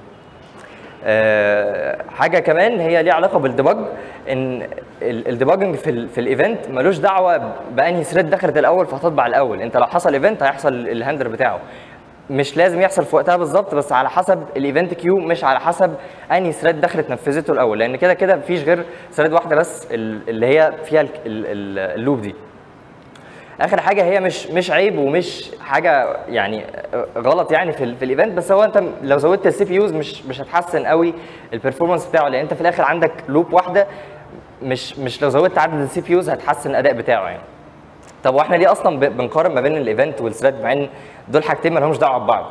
آه، حاجه كمان هي ليها علاقه بالديباج ان الديباجنج في ال في الايفنت ملوش دعوه بانهي ثريد دخلت الاول فهتطبع الاول انت لو حصل ايفنت هيحصل الهاندلر بتاعه مش لازم يحصل في وقتها بالظبط بس على حسب الايفنت كيو مش على حسب انهي ثريد دخلت نفذته الاول لان كده كده مفيش غير ثريد واحده بس ال- اللي هي فيها ال- ال- ال- اللوب دي اخر حاجه هي مش مش عيب ومش حاجه يعني غلط يعني في, ال- في الايفنت بس هو انت لو زودت السي بي يوز مش مش هتحسن قوي البرفورمانس بتاعه لان انت في الاخر عندك لوب واحده مش مش لو زودت عدد السي بي يوز هتحسن الاداء بتاعه يعني طب واحنا ليه اصلا ب- بنقارن ما بين الايفنت والثريد مع ان دول حاجتين ما لهمش دعوه ببعض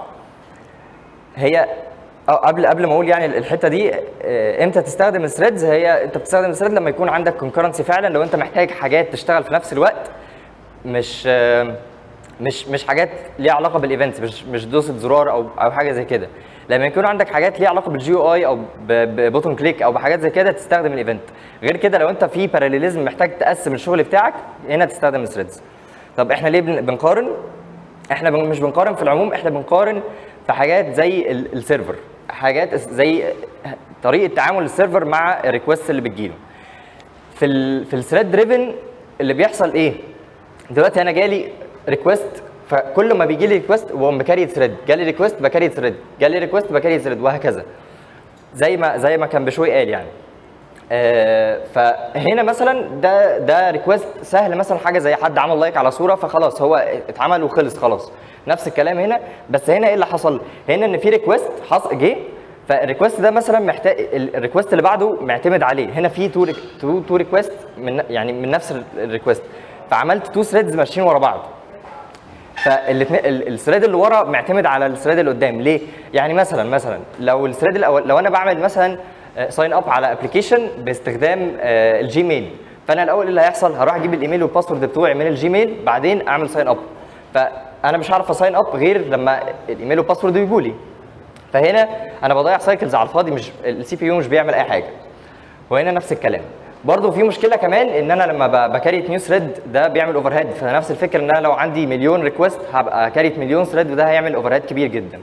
هي أو قبل قبل ما اقول يعني الحته دي آه، امتى تستخدم الثريدز هي انت بتستخدم الثريد لما يكون عندك كونكرنسي فعلا لو انت محتاج حاجات تشتغل في نفس الوقت مش آه، مش مش حاجات ليها علاقه بالايفنتس مش مش دوسه زرار او او حاجه زي كده لما يكون عندك حاجات ليها علاقه بالجي او اي او ببوتون كليك او بحاجات زي كده تستخدم الايفنت غير كده لو انت في باراليليزم محتاج تقسم الشغل بتاعك هنا تستخدم الثريدز طب احنا ليه بن- بنقارن احنا بن- مش بنقارن في العموم احنا بنقارن في حاجات زي ال- السيرفر حاجات زي طريقه تعامل السيرفر مع الريكوست اللي بتجيله في ال في الثريد دريفن اللي بيحصل ايه دلوقتي انا جالي ريكوست فكل ما بيجي لي ريكوست بقوم بكاري ثريد جالي ريكوست بكاري ثريد جالي ريكوست بكاري ثريد وهكذا زي ما زي ما كان بشوي قال يعني آه، فهنا مثلا ده ده ريكوست سهل مثلا حاجه زي حد عمل لايك على صوره فخلاص هو اتعمل وخلص خلاص نفس الكلام هنا بس هنا ايه اللي حصل هنا ان في ريكوست حصل جه فالريكوست ده مثلا محتاج الريكوست اللي بعده معتمد عليه هنا في تو تو تو ريكوست من يعني من نفس الريكوست فعملت تو ثريدز ماشيين ورا بعض فالاثنين الثريد اللي ورا معتمد على الثريد اللي قدام ليه يعني مثلا مثلا لو الثريد الاول لو انا بعمل مثلا ساين اب على ابلكيشن باستخدام آه، الجيميل فانا الاول إيه اللي هيحصل هروح اجيب الايميل والباسورد بتوعي من الجيميل بعدين اعمل ساين اب فانا مش هعرف اساين اب غير لما الايميل والباسورد يجوا لي فهنا انا بضيع سايكلز على الفاضي مش السي بي يو مش بيعمل اي حاجه وهنا نفس الكلام برضه في مشكله كمان ان انا لما ب- بكريت نيو ثريد ده بيعمل اوفر هيد فنفس الفكره ان انا لو عندي مليون ريكوست هبقى كاريت مليون ثريد وده هيعمل اوفر هيد كبير جدا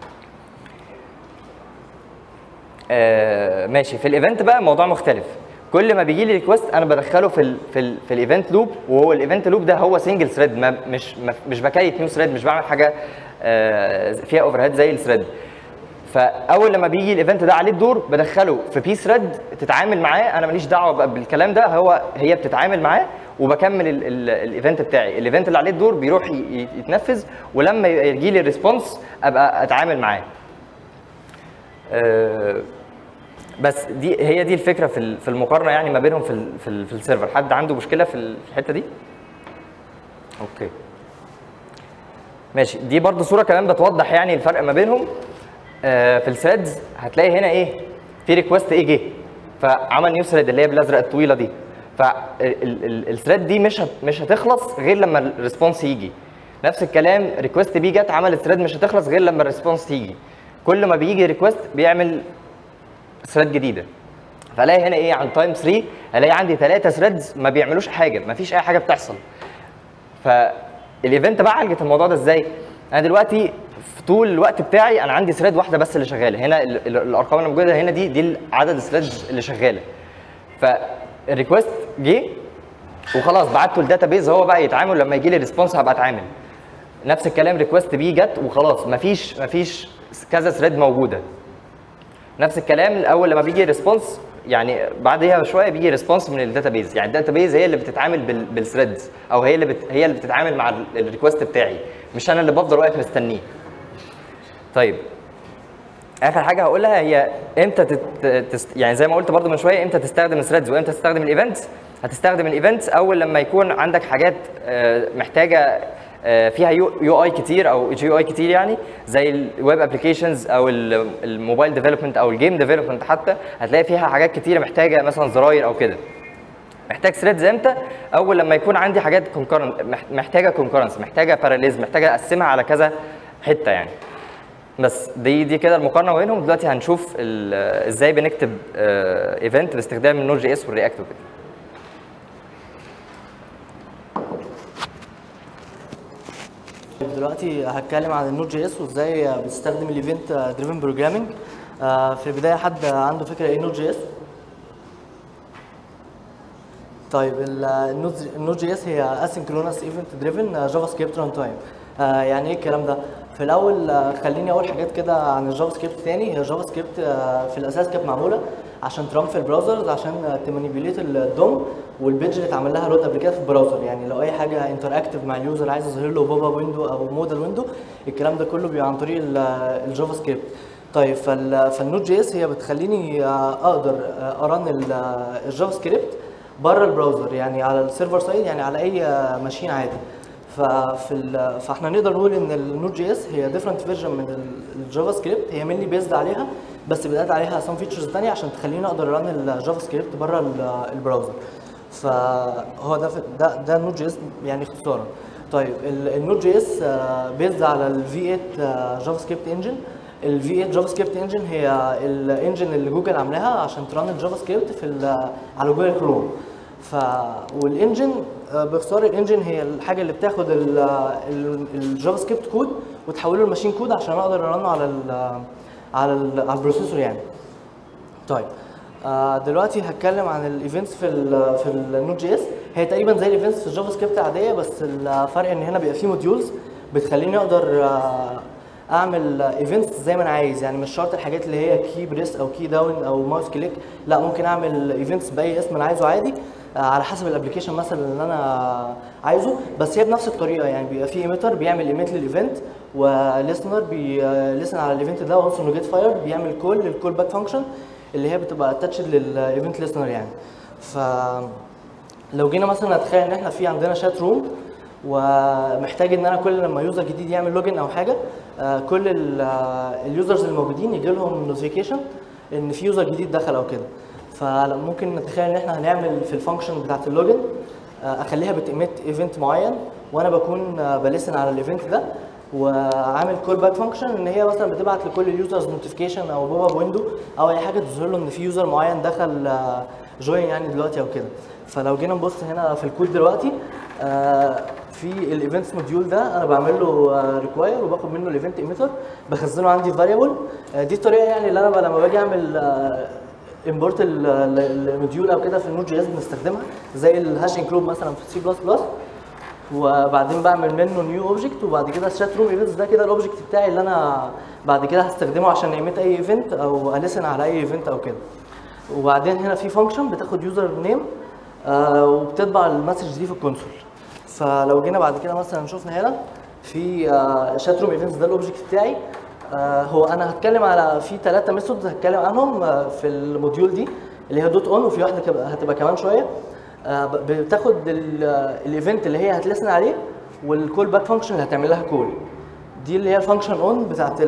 آه ماشي في الايفنت بقى الموضوع مختلف كل ما بيجي لي ريكوست انا بدخله في ال في ال في الايفنت لوب وهو الايفنت لوب ده هو سنجل ثريد ما مش ما مش بكريت نيو ثريد مش بعمل حاجه آه فيها اوفر هيد زي الثريد فاول لما بيجي الايفنت ده عليه الدور بدخله في بي ثريد تتعامل معاه انا ماليش دعوه بقى بالكلام ده هو هي بتتعامل معاه وبكمل ال- ال- الايفنت بتاعي الايفنت اللي عليه الدور بيروح ي- ي- يتنفذ ولما يجي لي الريسبونس ابقى اتعامل معاه آه، بس دي هي دي الفكره في ال- في المقارنه يعني ما بينهم في ال في, ال في السيرفر حد عنده مشكله في ال- في الحته دي اوكي ماشي دي برضو صوره كمان بتوضح يعني الفرق ما بينهم آه، في الثريدز هتلاقي هنا ايه في ريكوست ايه جه فعمل نيو ثريد اللي هي بالازرق الطويله دي فالثريد دي مش هت مش هتخلص غير لما الريسبونس يجي نفس الكلام ريكوست بي جت عملت ثريد مش هتخلص غير لما الريسبونس تيجي كل ما بيجي ريكوست بيعمل ثريد جديده فالاقي هنا ايه عن تايم 3 الاقي عندي ثلاثه ثريدز ما بيعملوش حاجه ما فيش اي حاجه بتحصل فالايفنت بقى عالجت الموضوع ده ازاي؟ انا دلوقتي في طول الوقت بتاعي انا عندي ثريد واحده بس اللي شغاله هنا ال- ال- الارقام اللي موجوده هنا دي دي عدد الثريدز اللي شغاله فالريكوست جه وخلاص بعته الداتا بيز هو بقى يتعامل لما يجي لي ريسبونس هبقى اتعامل نفس الكلام ريكوست بي جت وخلاص مفيش مفيش كذا ثريد موجوده نفس الكلام اول لما بيجي ريسبونس يعني بعدها بشويه بيجي ريسبونس من الداتا بيز يعني الداتا بيز هي اللي بتتعامل بال- بالثريدز او هي اللي بت... هي اللي بتتعامل مع الريكوست بتاعي مش انا اللي بفضل واقف مستنيه طيب اخر حاجه هقولها هي امتى تت... تست... يعني زي ما قلت برضو من شويه امتى تستخدم الثريدز وامتى تستخدم الايفنتس هتستخدم الايفنتس اول لما يكون عندك حاجات آه، محتاجه آه، فيها يو, يو اي كتير او جي يو اي كتير يعني زي الويب ابلكيشنز او ال- الموبايل ديفلوبمنت او الجيم ديفلوبمنت حتى هتلاقي فيها حاجات كتيره محتاجه مثلا زراير او كده محتاج ثريدز امتى؟ اول لما يكون عندي حاجات كونكرنت محتاجه كونكرنس محتاجه باراليز محتاجه اقسمها على كذا حته يعني بس دي دي كده المقارنه ما بينهم دلوقتي هنشوف ال- ازاي بنكتب ايفنت باستخدام النود جي اس والرياكت وكده دلوقتي هتكلم عن النود جي اس وازاي بتستخدم الايفنت دريفن بروجرامنج في البدايه حد عنده فكره ايه نود جي اس طيب ال- النود النود جي اس هي اسynchronous ايفنت دريفن جافا سكريبت ران تايم يعني ايه الكلام ده في الاول آه، خليني اقول حاجات كده عن الجافا سكريبت تاني هي الجافا سكريبت آه، في الاساس كانت معموله عشان ترام في البراوزرز عشان آه، تمانيبيوليت الدوم والبيج اللي اتعمل لها لود قبل كده في البراوزر يعني لو اي حاجه انتراكتيف مع اليوزر عايز يظهر له بابا ويندو او موديل ويندو الكلام ده كله بيبقى عن طريق ال- الجافا سكريبت طيب فال فالنوت جي اس هي بتخليني آه، اقدر آه، ارن ال- آه، الجافا سكريبت بره البراوزر يعني على السيرفر سايد يعني على اي آه، ماشين عادي ففي ال- فاحنا نقدر نقول ان النوت جي اس هي ديفرنت فيرجن من ال- الجافا سكريبت هي مينلي بيزد عليها بس بدات عليها سام فيتشرز ثانيه عشان تخليني اقدر ران الجافا سكريبت بره ال- البراوزر فهو ده في- ده ده النوت جي اس يعني اختصارا طيب النوت جي اس بيزد على الفي 8 جافا سكريبت انجن الفي 8 جافا سكريبت انجن هي الانجن اللي جوجل عاملاها عشان تران الجافا سكريبت في ال- على جوجل كروم ف والانجن آه، باختصار الانجن هي الحاجه اللي بتاخد ال- ال- الجافا سكريبت كود وتحوله لماشين كود عشان اقدر ارنه على ال على ال على البروسيسور يعني طيب آه دلوقتي هتكلم عن الايفنتس في ال في النوت جي اس هي تقريبا زي الايفنتس في الجافا سكريبت العاديه بس الفرق ان هنا بيبقى فيه موديولز بتخليني اقدر آه اعمل ايفنتس زي ما انا عايز يعني مش شرط الحاجات اللي هي كي بريس او كي داون او ماوس كليك لا ممكن اعمل ايفنتس باي اسم انا عايزه عادي آه، على حسب الابلكيشن مثلا اللي انا عايزه بس هي بنفس الطريقه يعني بيبقى في ايميتر بيعمل ايميت للايفنت وليسنر بيلسن على الايفنت ده وانس انه جيت فاير بيعمل كول للكول باك فانكشن اللي هي بتبقى اتاتشد للايفنت ليسنر يعني ف لو جينا مثلا نتخيل ان احنا في عندنا شات روم ومحتاج ان انا كل لما يوزر جديد يعمل لوجن او حاجه آه، كل اليوزرز الموجودين يجي لهم نوتيفيكيشن ان في يوزر جديد دخل او كده فممكن نتخيل ان احنا هنعمل في الفانكشن بتاعت اللوجن آه، اخليها بتيميت ايفنت معين وانا بكون آه، بلسن على الايفنت ده وعامل كول باك فانكشن ان هي مثلا بتبعت لكل اليوزرز نوتيفيكيشن او بوب اب ويندو او اي حاجه تظهر له ان في يوزر معين دخل جوين يعني دلوقتي او كده فلو جينا نبص هنا في الكود دلوقتي آه، في الايفنتس موديول ده انا بعمل له ريكواير وباخد منه الايفنت ايميتر بخزنه عندي في فاريبل دي الطريقه يعني اللي انا ب- لما باجي اعمل امبورت الموديول او كده في النود جي اس بنستخدمها زي الهاش انكلود مثلا في سي بلس بلس وبعدين بعمل منه نيو اوبجكت وبعد كده الشات روم ايفنتس ده كده الاوبجكت بتاعي اللي انا بعد كده هستخدمه عشان ايميت اي ايفنت او اليسن على اي ايفنت او كده وبعدين هنا في فانكشن بتاخد يوزر نيم وبتطبع المسج دي في الكونسول فلو جينا بعد كده مثلا شفنا هنا في شات روم ايفنتس ده الاوبجكت بتاعي آه، هو انا هتكلم على في ثلاثه ميثودز هتكلم عنهم آه، في الموديول دي اللي هي دوت اون وفي واحده كب- هتبقى كمان شويه آه، ب- بتاخد الايفنت اللي هي هتلسن عليه والكول باك فانكشن اللي هتعمل لها كول دي اللي هي الفانكشن اون بتاعت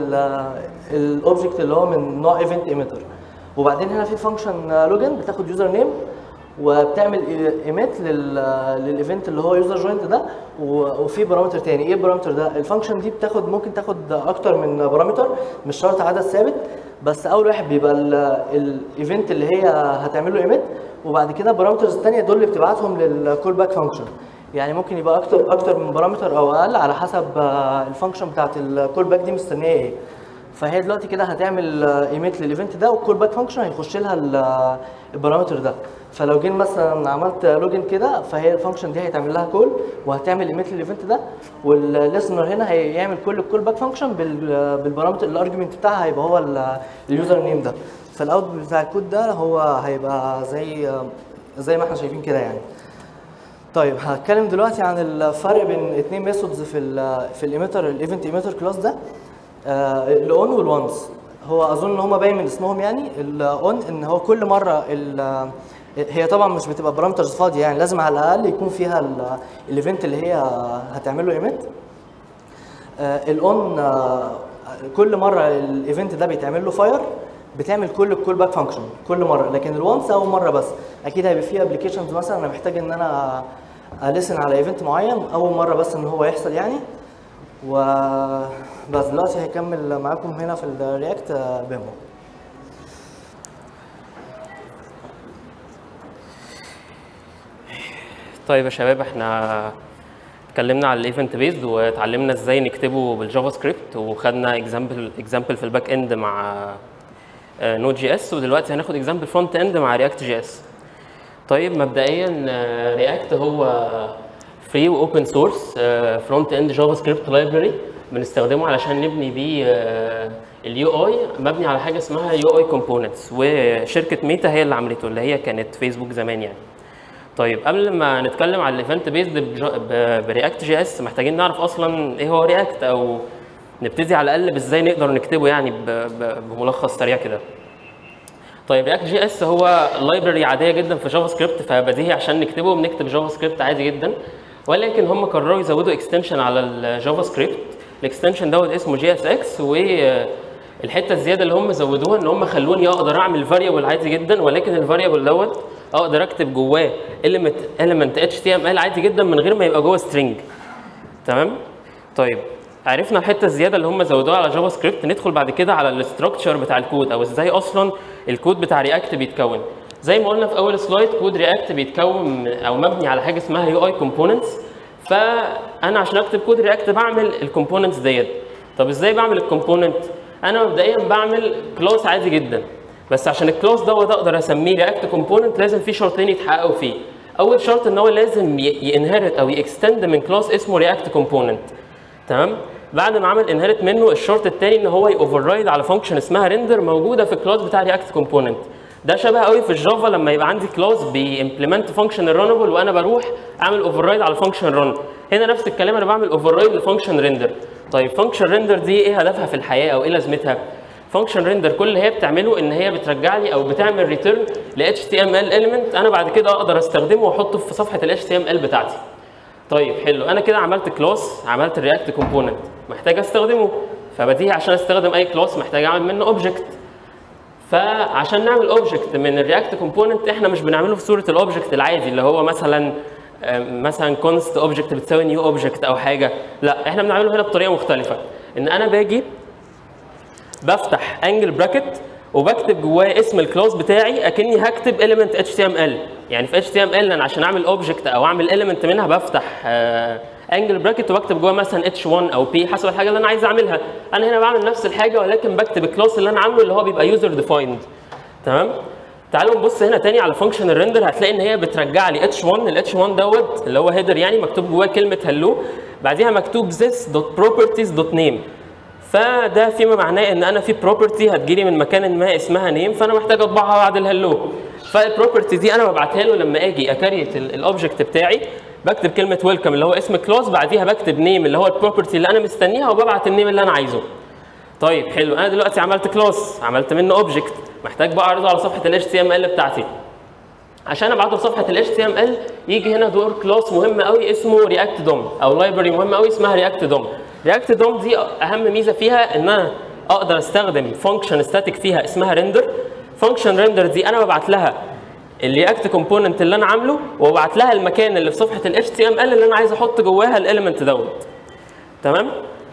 الاوبجكت اللي هو من نوع ايفنت ايميتر وبعدين هنا في فانكشن لوجن بتاخد يوزر نيم وبتعمل ايميت للايفنت اللي هو يوزر جوينت ده و- وفي بارامتر تاني ايه البارامتر ده الفانكشن دي بتاخد ممكن تاخد اكتر من بارامتر مش شرط عدد ثابت بس اول واحد بيبقى الايفنت اللي هي هتعمل له ايميت وبعد كده البارامترز الثانيه دول اللي بتبعتهم للكول باك فانكشن يعني ممكن يبقى اكتر اكتر من بارامتر او اقل على حسب آه، الفانكشن بتاعت الكول باك دي مستنيه ايه فهي دلوقتي كده هتعمل ايميت للايفنت ده والكول باك فانكشن هيخش لها ال- البارامتر ده فلو جينا مثلا عملت لوجن كده فهي الفانكشن دي هيتعمل لها كول وهتعمل ايميت للايفنت ده والليسنر هنا هيعمل كل الكول باك فانكشن بالبارامتر الارجيومنت بتاعها هيبقى هو ال- اليوزر نيم ده فالاوت بتاع الكود ده هو هيبقى زي زي ما احنا شايفين كده يعني طيب هتكلم دلوقتي عن الفرق بين اتنين ميثودز في ال في الايميتر الايفنت ايميتر كلاس ده الاون والوانس هو اظن ان هم باين من اسمهم يعني الاون ان هو كل مره ال- هي طبعا مش بتبقى بارامترز فاضيه يعني لازم على الاقل يكون فيها الايفنت اللي هي هتعمل له ايميت الاون كل مره الايفنت ده بيتعمل له فاير بتعمل كل الكول باك فانكشن كل مره لكن الوانس اول مره بس اكيد هيبقى في ابلكيشنز مثلا انا محتاج ان انا اليسن على ايفنت معين اول مره بس ان هو يحصل يعني وبس دلوقتي هيكمل معاكم هنا في الرياكت بيمو طيب يا شباب احنا اتكلمنا على الايفنت بيزد واتعلمنا ازاي نكتبه بالجافا سكريبت وخدنا اكزامبل اكزامبل في الباك اند مع نود جي اس ودلوقتي هناخد اكزامبل فرونت اند مع رياكت جي اس طيب مبدئيا رياكت هو فري واوبن سورس فرونت اند جافا سكريبت لايبراري بنستخدمه علشان نبني بيه اليو اي مبني على حاجه اسمها يو اي كومبوننتس وشركه ميتا هي اللي عملته اللي هي كانت فيسبوك زمان يعني طيب قبل ما نتكلم على الايفنت بيزد برياكت جي اس محتاجين نعرف اصلا ايه هو رياكت او نبتدي على الاقل بازاي نقدر نكتبه يعني ب- ب- بملخص سريع كده طيب رياكت جي اس هو لايبرري عاديه جدا في جافا سكريبت فبديهي عشان نكتبه بنكتب جافا سكريبت عادي جدا ولكن هم قرروا يزودوا اكستنشن على الجافا سكريبت الاكستنشن دوت اسمه جي اس اكس والحته الزياده اللي هم زودوها ان هم خلوني اقدر اعمل فاريبل عادي جدا ولكن الفاريبل دوت اقدر اكتب جواه element element html عادي جدا من غير ما يبقى جوه string تمام طيب عرفنا الحته الزياده اللي هم زودوها على جافا سكريبت ندخل بعد كده على الاستراكشر بتاع الكود او ازاي اصلا الكود بتاع رياكت بيتكون زي ما قلنا في اول سلايد كود رياكت بيتكون او مبني على حاجه اسمها يو اي كومبوننتس فانا عشان اكتب كود رياكت بعمل الكومبوننتس ديت طب ازاي بعمل الكومبوننت انا مبدئيا بعمل كلاس عادي جدا بس عشان الكلاس دوت اقدر اسميه رياكت كومبوننت لازم في شرطين يتحققوا فيه اول شرط ان هو لازم ينهرت او يكستند من كلاس اسمه رياكت كومبوننت تمام بعد ما عمل انهرت منه الشرط الثاني ان هو يوفررايد على فانكشن اسمها ريندر موجوده في الكلاس بتاع رياكت كومبوننت ده شبه قوي في الجافا لما يبقى عندي كلاس بيمبلمنت فانكشن الرانبل وانا بروح اعمل اوفررايد على فانكشن رن هنا نفس الكلام انا بعمل اوفررايد لفانكشن ريندر طيب فانكشن ريندر دي ايه هدفها في الحياه او ايه لازمتها فانكشن ريندر كل اللي هي بتعمله ان هي بترجع لي او بتعمل ريتيرن ل HTML element انا بعد كده اقدر استخدمه واحطه في صفحه ال HTML بتاعتي طيب حلو انا كده عملت كلاس عملت الرياكت كومبوننت محتاج استخدمه فبديهي عشان استخدم اي كلاس محتاج اعمل منه اوبجكت فعشان نعمل اوبجكت من الرياكت كومبوننت احنا مش بنعمله في صوره الاوبجكت العادي اللي هو مثلا آم، مثلا كونست اوبجكت بتساوي نيو اوبجكت او حاجه لا احنا بنعمله هنا بطريقه مختلفه ان انا باجي بفتح انجل براكت وبكتب جواه اسم الكلاس بتاعي اكني هكتب element html يعني في html انا عشان اعمل اوبجكت او اعمل element منها بفتح انجل براكت وبكتب جواه مثلا h1 او p حسب الحاجه اللي انا عايز اعملها انا هنا بعمل نفس الحاجه ولكن بكتب الكلاس اللي انا عامله اللي هو بيبقى يوزر ديفايند تمام تعالوا نبص هنا تاني على فانكشن الريندر هتلاقي ان هي بترجع لي h1 ال h1 دوت اللي هو هيدر يعني مكتوب جواه كلمه هلو بعديها مكتوب this dot properties dot name فده فيما معناه ان انا في بروبرتي هتجيلي من مكان ما اسمها نيم فانا محتاج اطبعها بعد الهلو فالبروبرتي دي انا ببعتها له لما اجي اكريت الاوبجكت بتاعي بكتب كلمه ويلكم اللي هو اسم كلاس بعديها بكتب نيم اللي هو البروبرتي اللي انا مستنيها وببعت النيم اللي انا عايزه طيب حلو انا دلوقتي عملت كلاس عملت منه اوبجكت محتاج بقى اعرضه على صفحه ال HTML بتاعتي عشان ابعته لصفحه ال HTML يجي هنا دور كلاس مهم قوي اسمه رياكت دوم او لايبرري مهم قوي اسمها رياكت دوم رياكت دوم دي اهم ميزه فيها ان انا اقدر استخدم فانكشن ستاتيك فيها اسمها ريندر فانكشن ريندر دي انا ببعت لها الرياكت كومبوننت اللي انا عامله وببعت لها المكان اللي في صفحه ال HTML اللي انا عايز احط جواها الاليمنت دوت تمام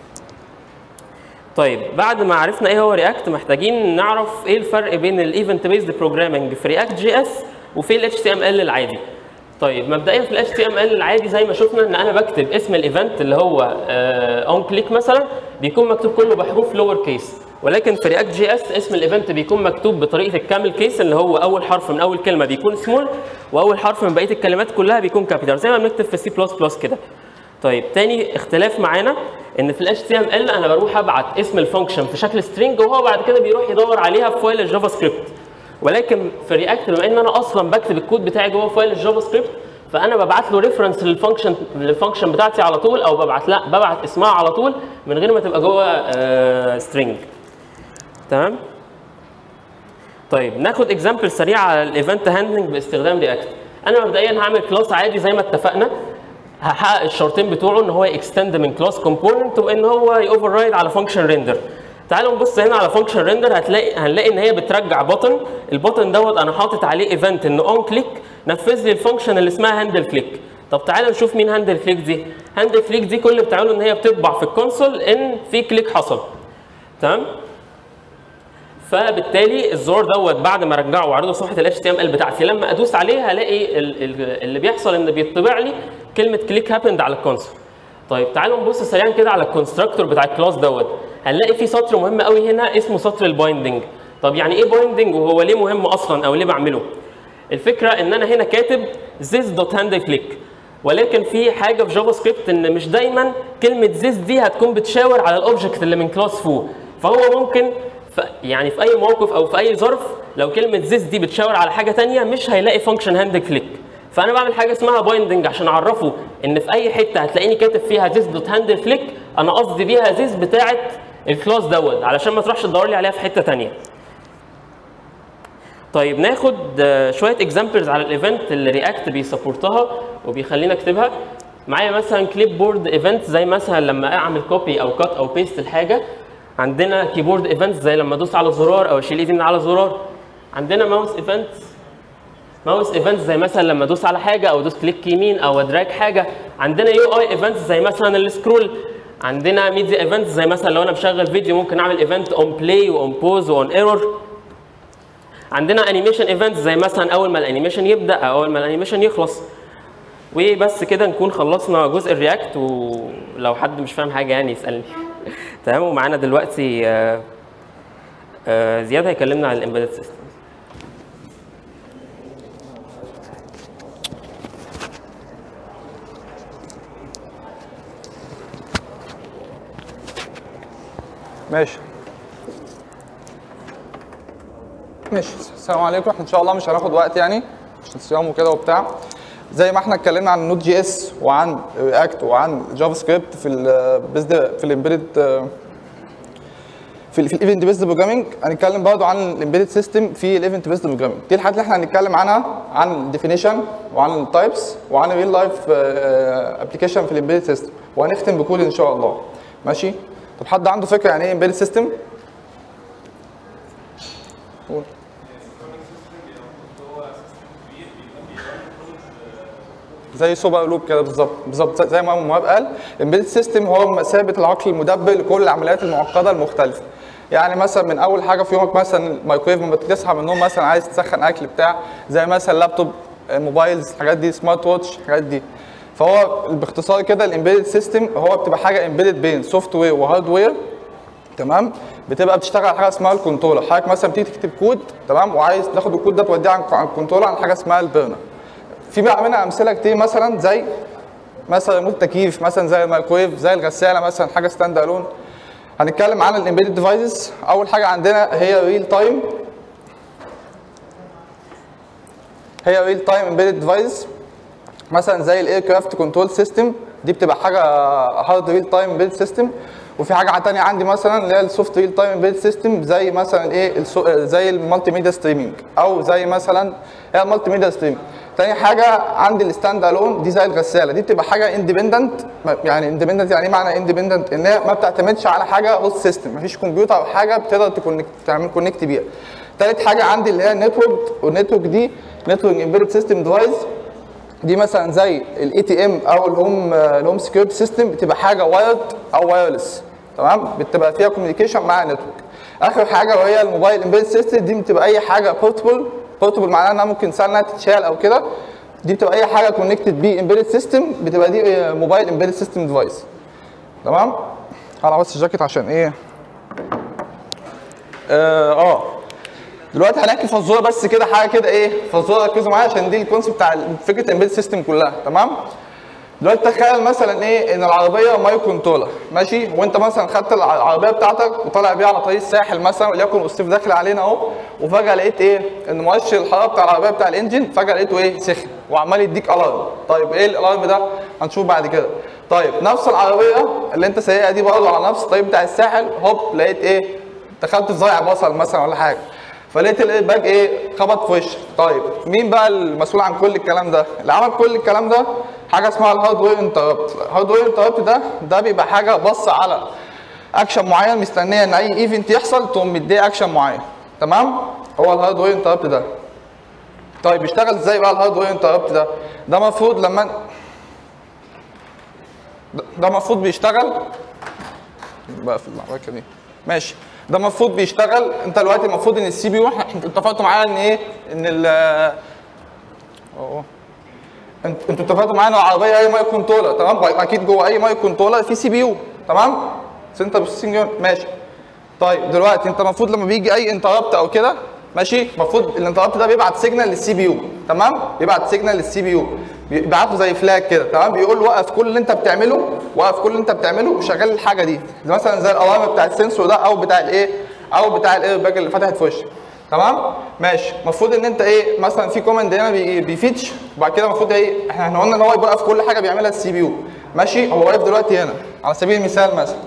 طيب بعد ما عرفنا ايه هو رياكت محتاجين نعرف ايه الفرق بين الايفنت بيزد بروجرامنج في رياكت جي اس وفي ال HTML العادي طيب مبدئيا في ال HTML العادي زي ما شفنا ان انا بكتب اسم الايفنت اللي هو اون كليك مثلا بيكون مكتوب كله بحروف لور كيس ولكن في رياكت جي اس اسم الايفنت بيكون مكتوب بطريقه الكامل كيس اللي هو اول حرف من اول كلمه بيكون سمول واول حرف من بقيه الكلمات كلها بيكون كابيتال زي ما بنكتب في سي بلس بلس كده طيب تاني اختلاف معانا ان في ال HTML انا بروح ابعت اسم الفانكشن في شكل سترينج وهو بعد كده بيروح يدور عليها في فايل الجافا سكريبت ولكن في رياكت بما ان انا اصلا بكتب الكود بتاعي جوه فايل الجافا سكريبت فانا ببعت له ريفرنس للفانكشن للفانكشن بتاعتي على طول او ببعت لا ببعت اسمها على طول من غير ما تبقى جوه سترينج تمام طيب ناخد اكزامبل سريع على الايفنت هاندلنج باستخدام رياكت انا مبدئيا هعمل كلاس عادي زي ما اتفقنا هحقق الشرطين بتوعه ان هو يكستند من كلاس كومبوننت وان هو يوفر رايد على فانكشن ريندر تعالوا نبص هنا على فانكشن ريندر هتلاقي هنلاقي ان هي بترجع بutton البutton دوت انا حاطط عليه ايفنت ان اون كليك نفذ لي الفانكشن اللي اسمها هاندل كليك طب تعالوا نشوف مين هاندل كليك دي هاندل كليك دي كل اللي بتعمله ان هي بتطبع في الكونسول ان في كليك حصل تمام فبالتالي الزرار دوت بعد ما ارجعه واعرضه في صفحه ال HTML بتاعتي لما ادوس عليه هلاقي ال- ال- اللي بيحصل ان بيطبع لي كلمه كليك هابند على الكونسول طيب تعالوا نبص سريعا كده على الكونستراكتور بتاع الكلاس دوت هنلاقي في سطر مهم قوي هنا اسمه سطر البايندنج طب يعني ايه بايندنج وهو ليه مهم اصلا او ليه بعمله الفكره ان انا هنا كاتب this dot handle click ولكن في حاجه في جافا سكريبت ان مش دايما كلمه this دي هتكون بتشاور على الاوبجكت اللي من كلاس فوق فهو ممكن ف يعني في اي موقف او في اي ظرف لو كلمه this دي بتشاور على حاجه تانية مش هيلاقي فانكشن هاند كليك فانا بعمل حاجه اسمها بايندنج عشان اعرفه ان في اي حته هتلاقيني كاتب فيها this دوت هاندل كليك انا قصدي بيها this بتاعه الكلاس دوت علشان ما تروحش تدور لي عليها في حته تانية طيب ناخد آه، شويه اكزامبلز على الايفنت اللي رياكت بيسبورتها وبيخلينا اكتبها معايا مثلا كليب بورد ايفنت زي مثلا لما اعمل كوبي او كات او بيست الحاجه عندنا كيبورد ايفنت زي لما ادوس على زرار او اشيل ايدي من على زرار عندنا ماوس ايفنت ماوس ايفنت زي مثلا لما ادوس على حاجه او ادوس كليك يمين او ادراج حاجه عندنا يو اي ايفنت زي مثلا السكرول عندنا ميديا ايفنت زي مثلا لو انا بشغل فيديو ممكن اعمل ايفنت اون بلاي واون بوز واون ايرور عندنا انيميشن ايفنت زي مثلا اول ما الانيميشن يبدا او اول ما الانيميشن يخلص وبس كده نكون خلصنا جزء الرياكت ولو حد مش فاهم حاجه يعني يسالني تمام ومعانا دلوقتي آه، آه، زياد هيكلمنا عن الامبيدد سيستم ماشي ماشي السلام عليكم احنا ان شاء الله مش هناخد وقت يعني عشان صيام وكده وبتاع زي ما احنا اتكلمنا عن النوت جي اس وعن رياكت وعن جافا سكريبت في ال بيزد في الامبيدد في ال في الايفنت بيزد بروجرامنج هنتكلم برضه عن الامبيدد سيستم في الايفنت بيزد بروجرامنج دي الحاجات اللي احنا هنتكلم عنها عن الديفينيشن وعن التايبس وعن الريل لايف ابلكيشن في الامبيدد سيستم وهنختم بكود ان شاء الله ماشي طب حد عنده فكره يعني ايه امبيدد سيستم قول زي سوبر لوب كده بالظبط بالظبط زي ما مهاب قال امبيدد سيستم هو مثابه العقل المدبر لكل العمليات المعقده المختلفه يعني مثلا من اول حاجه في يومك مثلا الميكرويف لما تصحى من النوم مثلا عايز تسخن اكل بتاع زي مثلا لابتوب موبايلز الحاجات دي سمارت واتش الحاجات دي فهو باختصار كده الامبيدد سيستم هو بتبقى حاجه امبيدد بين سوفت وير وهارد وير تمام بتبقى بتشتغل على حاجه اسمها الكنترولر حضرتك مثلا بتيجي تكتب كود تمام وعايز تاخد الكود ده توديه عن عن الكنترولر عن حاجه اسمها البرنر في بقى منها امثله كتير مثلا زي مثلا ريموت تكييف مثلا زي الميكرويف زي الغساله مثلا حاجه ستاند الون هنتكلم عن الامبيدد ديفايسز اول حاجه عندنا هي ريل تايم هي ريل تايم امبيدد ديفايس مثلا زي الاير كرافت كنترول سيستم دي بتبقى حاجه هارد ريل تايم امبيدد سيستم وفي حاجه تانية عندي مثلا اللي هي السوفت ريل تايم امبيدد سيستم زي مثلا ايه السو- زي المالتي ميديا ستريمينج او زي مثلا هي المالتي ميديا ستريمينج تاني حاجه عندي الستاند الون دي زي الغساله دي بتبقى حاجه اندبندنت يعني اندبندنت يعني ايه معنى اندبندنت ان هي ما بتعتمدش على حاجه هوست سيستم مفيش كمبيوتر او حاجه بتقدر تكونكت تعمل كونكت بيها تالت حاجه عندي اللي هي النتورك والنتورك دي نتورك امبيدد سيستم ديفايس دي مثلا زي الاي تي ام او الهوم الهوم سكيورتي سيستم بتبقى حاجه وايرد او وايرلس تمام بتبقى فيها كوميونيكيشن مع النتورك اخر حاجه وهي الموبايل امبيدد سيستم دي بتبقى اي حاجه بورتبل بورتبل معناها انها ممكن سهل انها تتشال او كده دي بتبقى اي حاجه كونكتد بي امبيدد سيستم بتبقى دي موبايل امبيدد سيستم ديفايس تمام هقلع بس الجاكيت عشان ايه اه, آه. دلوقتي هنحكي فزوره بس كده حاجه كده ايه فزوره ركزوا معايا عشان دي الكونسيبت بتاع فكره الامبيد سيستم كلها تمام دلوقتي تخيل مثلا ايه ان العربيه مايو كنترولر ماشي وانت مثلا خدت الع- العربيه بتاعتك وطالع بيها على طريق الساحل مثلا وليكن الصيف داخل علينا اهو وفجاه لقيت ايه ان مؤشر الحراره بتاع العربيه بتاع الانجن فجاه لقيته ايه سخن وعمال يديك الارم طيب ايه الالارم ده هنشوف بعد كده طيب نفس العربيه اللي انت سايقها دي برضه على نفس الطريق بتاع الساحل هوب لقيت ايه دخلت في زرع بصل مثلا ولا حاجه فلقيت الايرباج ايه خبط في وشك طيب مين بقى المسؤول عن كل الكلام ده اللي عمل كل الكلام ده حاجه اسمها الهاردوير انتربت الهاردوير انتربت ده ده بيبقى حاجه بص على اكشن معين مستنيه ان اي ايفنت يحصل تقوم مديه اكشن معين تمام هو الهاردوير انتربت ده طيب بيشتغل ازاي بقى الهاردوير انتربت ده ده المفروض لما ده- ده المفروض بيشتغل بقى في العراكه دي ماشي ده المفروض بيشتغل انت دلوقتي المفروض ان السي بي يو انتوا اتفقتوا معايا ان ايه ان ال اهو انت- انتوا اتفقتوا معايا ان العربيه هي مايك كنترولر تمام طيب اكيد جوه اي مايك كنترولر في سي بي يو تمام سنتر بروسيسنج يونت ماشي طيب دلوقتي انت المفروض لما بيجي اي انتربت او كده ماشي المفروض الانتربت ده بيبعت سيجنال للسي بي يو تمام بيبعت سيجنال للسي بي يو بيبعته زي فلاج كده تمام بيقول وقف كل اللي انت بتعمله وقف كل اللي انت بتعمله وشغل الحاجه دي مثلا زي الالارم بتاع السنسور ده او بتاع الايه او بتاع الاير باج اللي فتحت في وشك تمام ماشي المفروض ان انت ايه مثلا في كوماند هنا بي- بيفيتش وبعد كده المفروض ايه احنا إحنا قلنا ان هو يوقف كل حاجه بيعملها السي بي يو ماشي هو واقف دلوقتي هنا على سبيل المثال مثلا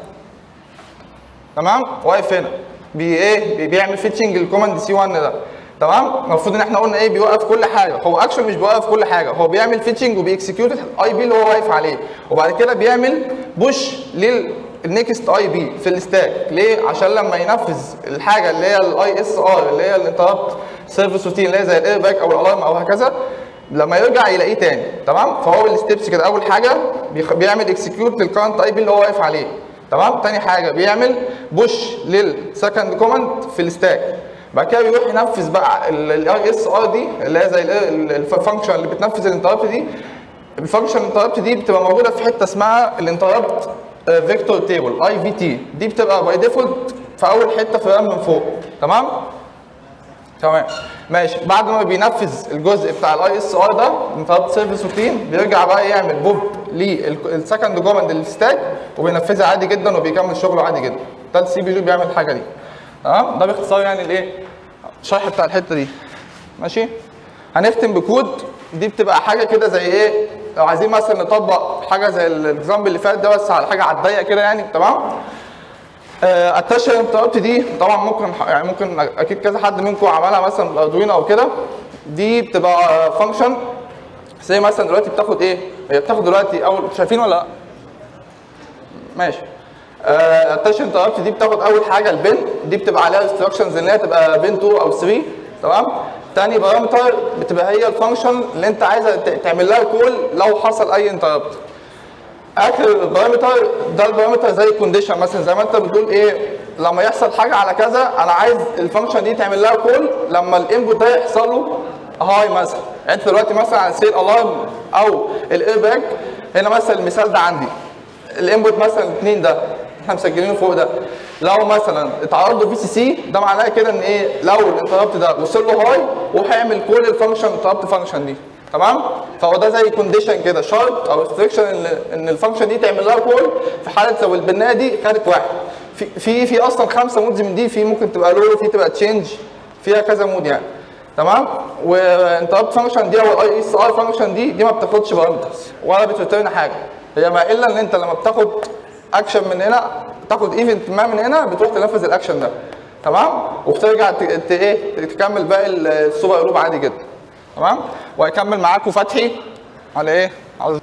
تمام واقف هنا بي ايه بي- بيعمل فيتشنج الكوماند سي 1 ده تمام المفروض ان احنا قلنا ايه بيوقف كل حاجه هو اكشن مش بيوقف كل حاجه هو بيعمل فيتشنج وبيكسكيوت الاي بي اللي هو واقف عليه وبعد كده بيعمل بوش للنكست اي بي في الستاك ليه عشان لما ينفذ الحاجه اللي هي الاي اس ار اللي هي الانتربت سيرفيس روتين اللي هي زي الاير باك او الالارم او هكذا لما يرجع يلاقيه تاني تمام فهو بالستبس كده اول حاجه بيخ- بيعمل اكسكيوت للكارنت اي بي اللي هو واقف عليه تمام تاني حاجه بيعمل بوش للسكند كوماند في الستاك بعد كده بيروح ينفذ بقى الاي اس ار دي اللي هي زي الفانكشن اللي بتنفذ الانتربت دي الفانكشن الانتربت دي بتبقى موجوده في حته اسمها الانتربت فيكتور تيبل اي في تي دي بتبقى باي ديفولت في اول حته في الرام من فوق تمام تمام ماشي بعد ما بينفذ الجزء بتاع الاي اس ار ده انتربت سيرفيس روتين بيرجع بقى يعمل بوب للسكند كوماند الستاك وبينفذها عادي جدا وبيكمل شغله عادي جدا ده السي بي يو بيعمل الحاجه دي تمام ده باختصار يعني الايه الشرح بتاع الحته دي ماشي هنختم بكود دي بتبقى حاجه كده زي ايه لو عايزين مثلا نطبق حاجه زي الاكزامبل اللي فات ده بس على حاجه على الضيق كده يعني تمام اتاش الانتربت دي طبعا ممكن يعني ممكن اكيد كذا حد منكم عملها مثلا بالاردوينو او كده دي بتبقى فانكشن زي مثلا دلوقتي بتاخد ايه هي بتاخد دلوقتي اول شايفين ولا لا ماشي اتاش انتربت دي بتاخد اول حاجه البن دي بتبقى عليها انستراكشنز ان هي تبقى بن 2 او 3 تمام تاني بارامتر بتبقى هي الفانكشن اللي انت عايزه ت- تعمل لها كول لو حصل اي انتربت اخر بارامتر ده البارامتر زي الكونديشن مثلا زي ما انت بتقول ايه لما يحصل حاجه على كذا انا عايز الفانكشن دي تعمل لها كول لما الانبوت ده يحصل له هاي مثلا انت دلوقتي مثلا على سيل الارم او الاير باك هنا مثلا المثال ده عندي الانبوت مثلا الاثنين ده احنا مسجلينه فوق ده لو مثلا اتعرض له في سي سي ده معناه كده ان ايه لو الانتربت ده وصل له هاي وهيعمل كل الفانكشن انتربت فانكشن دي تمام فهو ده زي كونديشن كده شرط او ريستريكشن ان ان الفانكشن دي تعمل لها كول في حاله لو البنايه دي خدت واحد في في في اصلا خمسه مودز من دي في ممكن تبقى لو في تبقى تشينج فيها كذا مود يعني تمام وانتربت فانكشن دي او الاي اس ار فانكشن دي دي ما بتاخدش بارامترز ولا بتريتيرن حاجه هي ما الا ان انت لما بتاخد اكشن من هنا تاخد ايفنت ما من هنا بتروح تنفذ الاكشن ده تمام وبترجع ت- ت- ايه تكمل باقي السوبر قلوب عادي جدا تمام وهيكمل معاكم فتحي على ايه على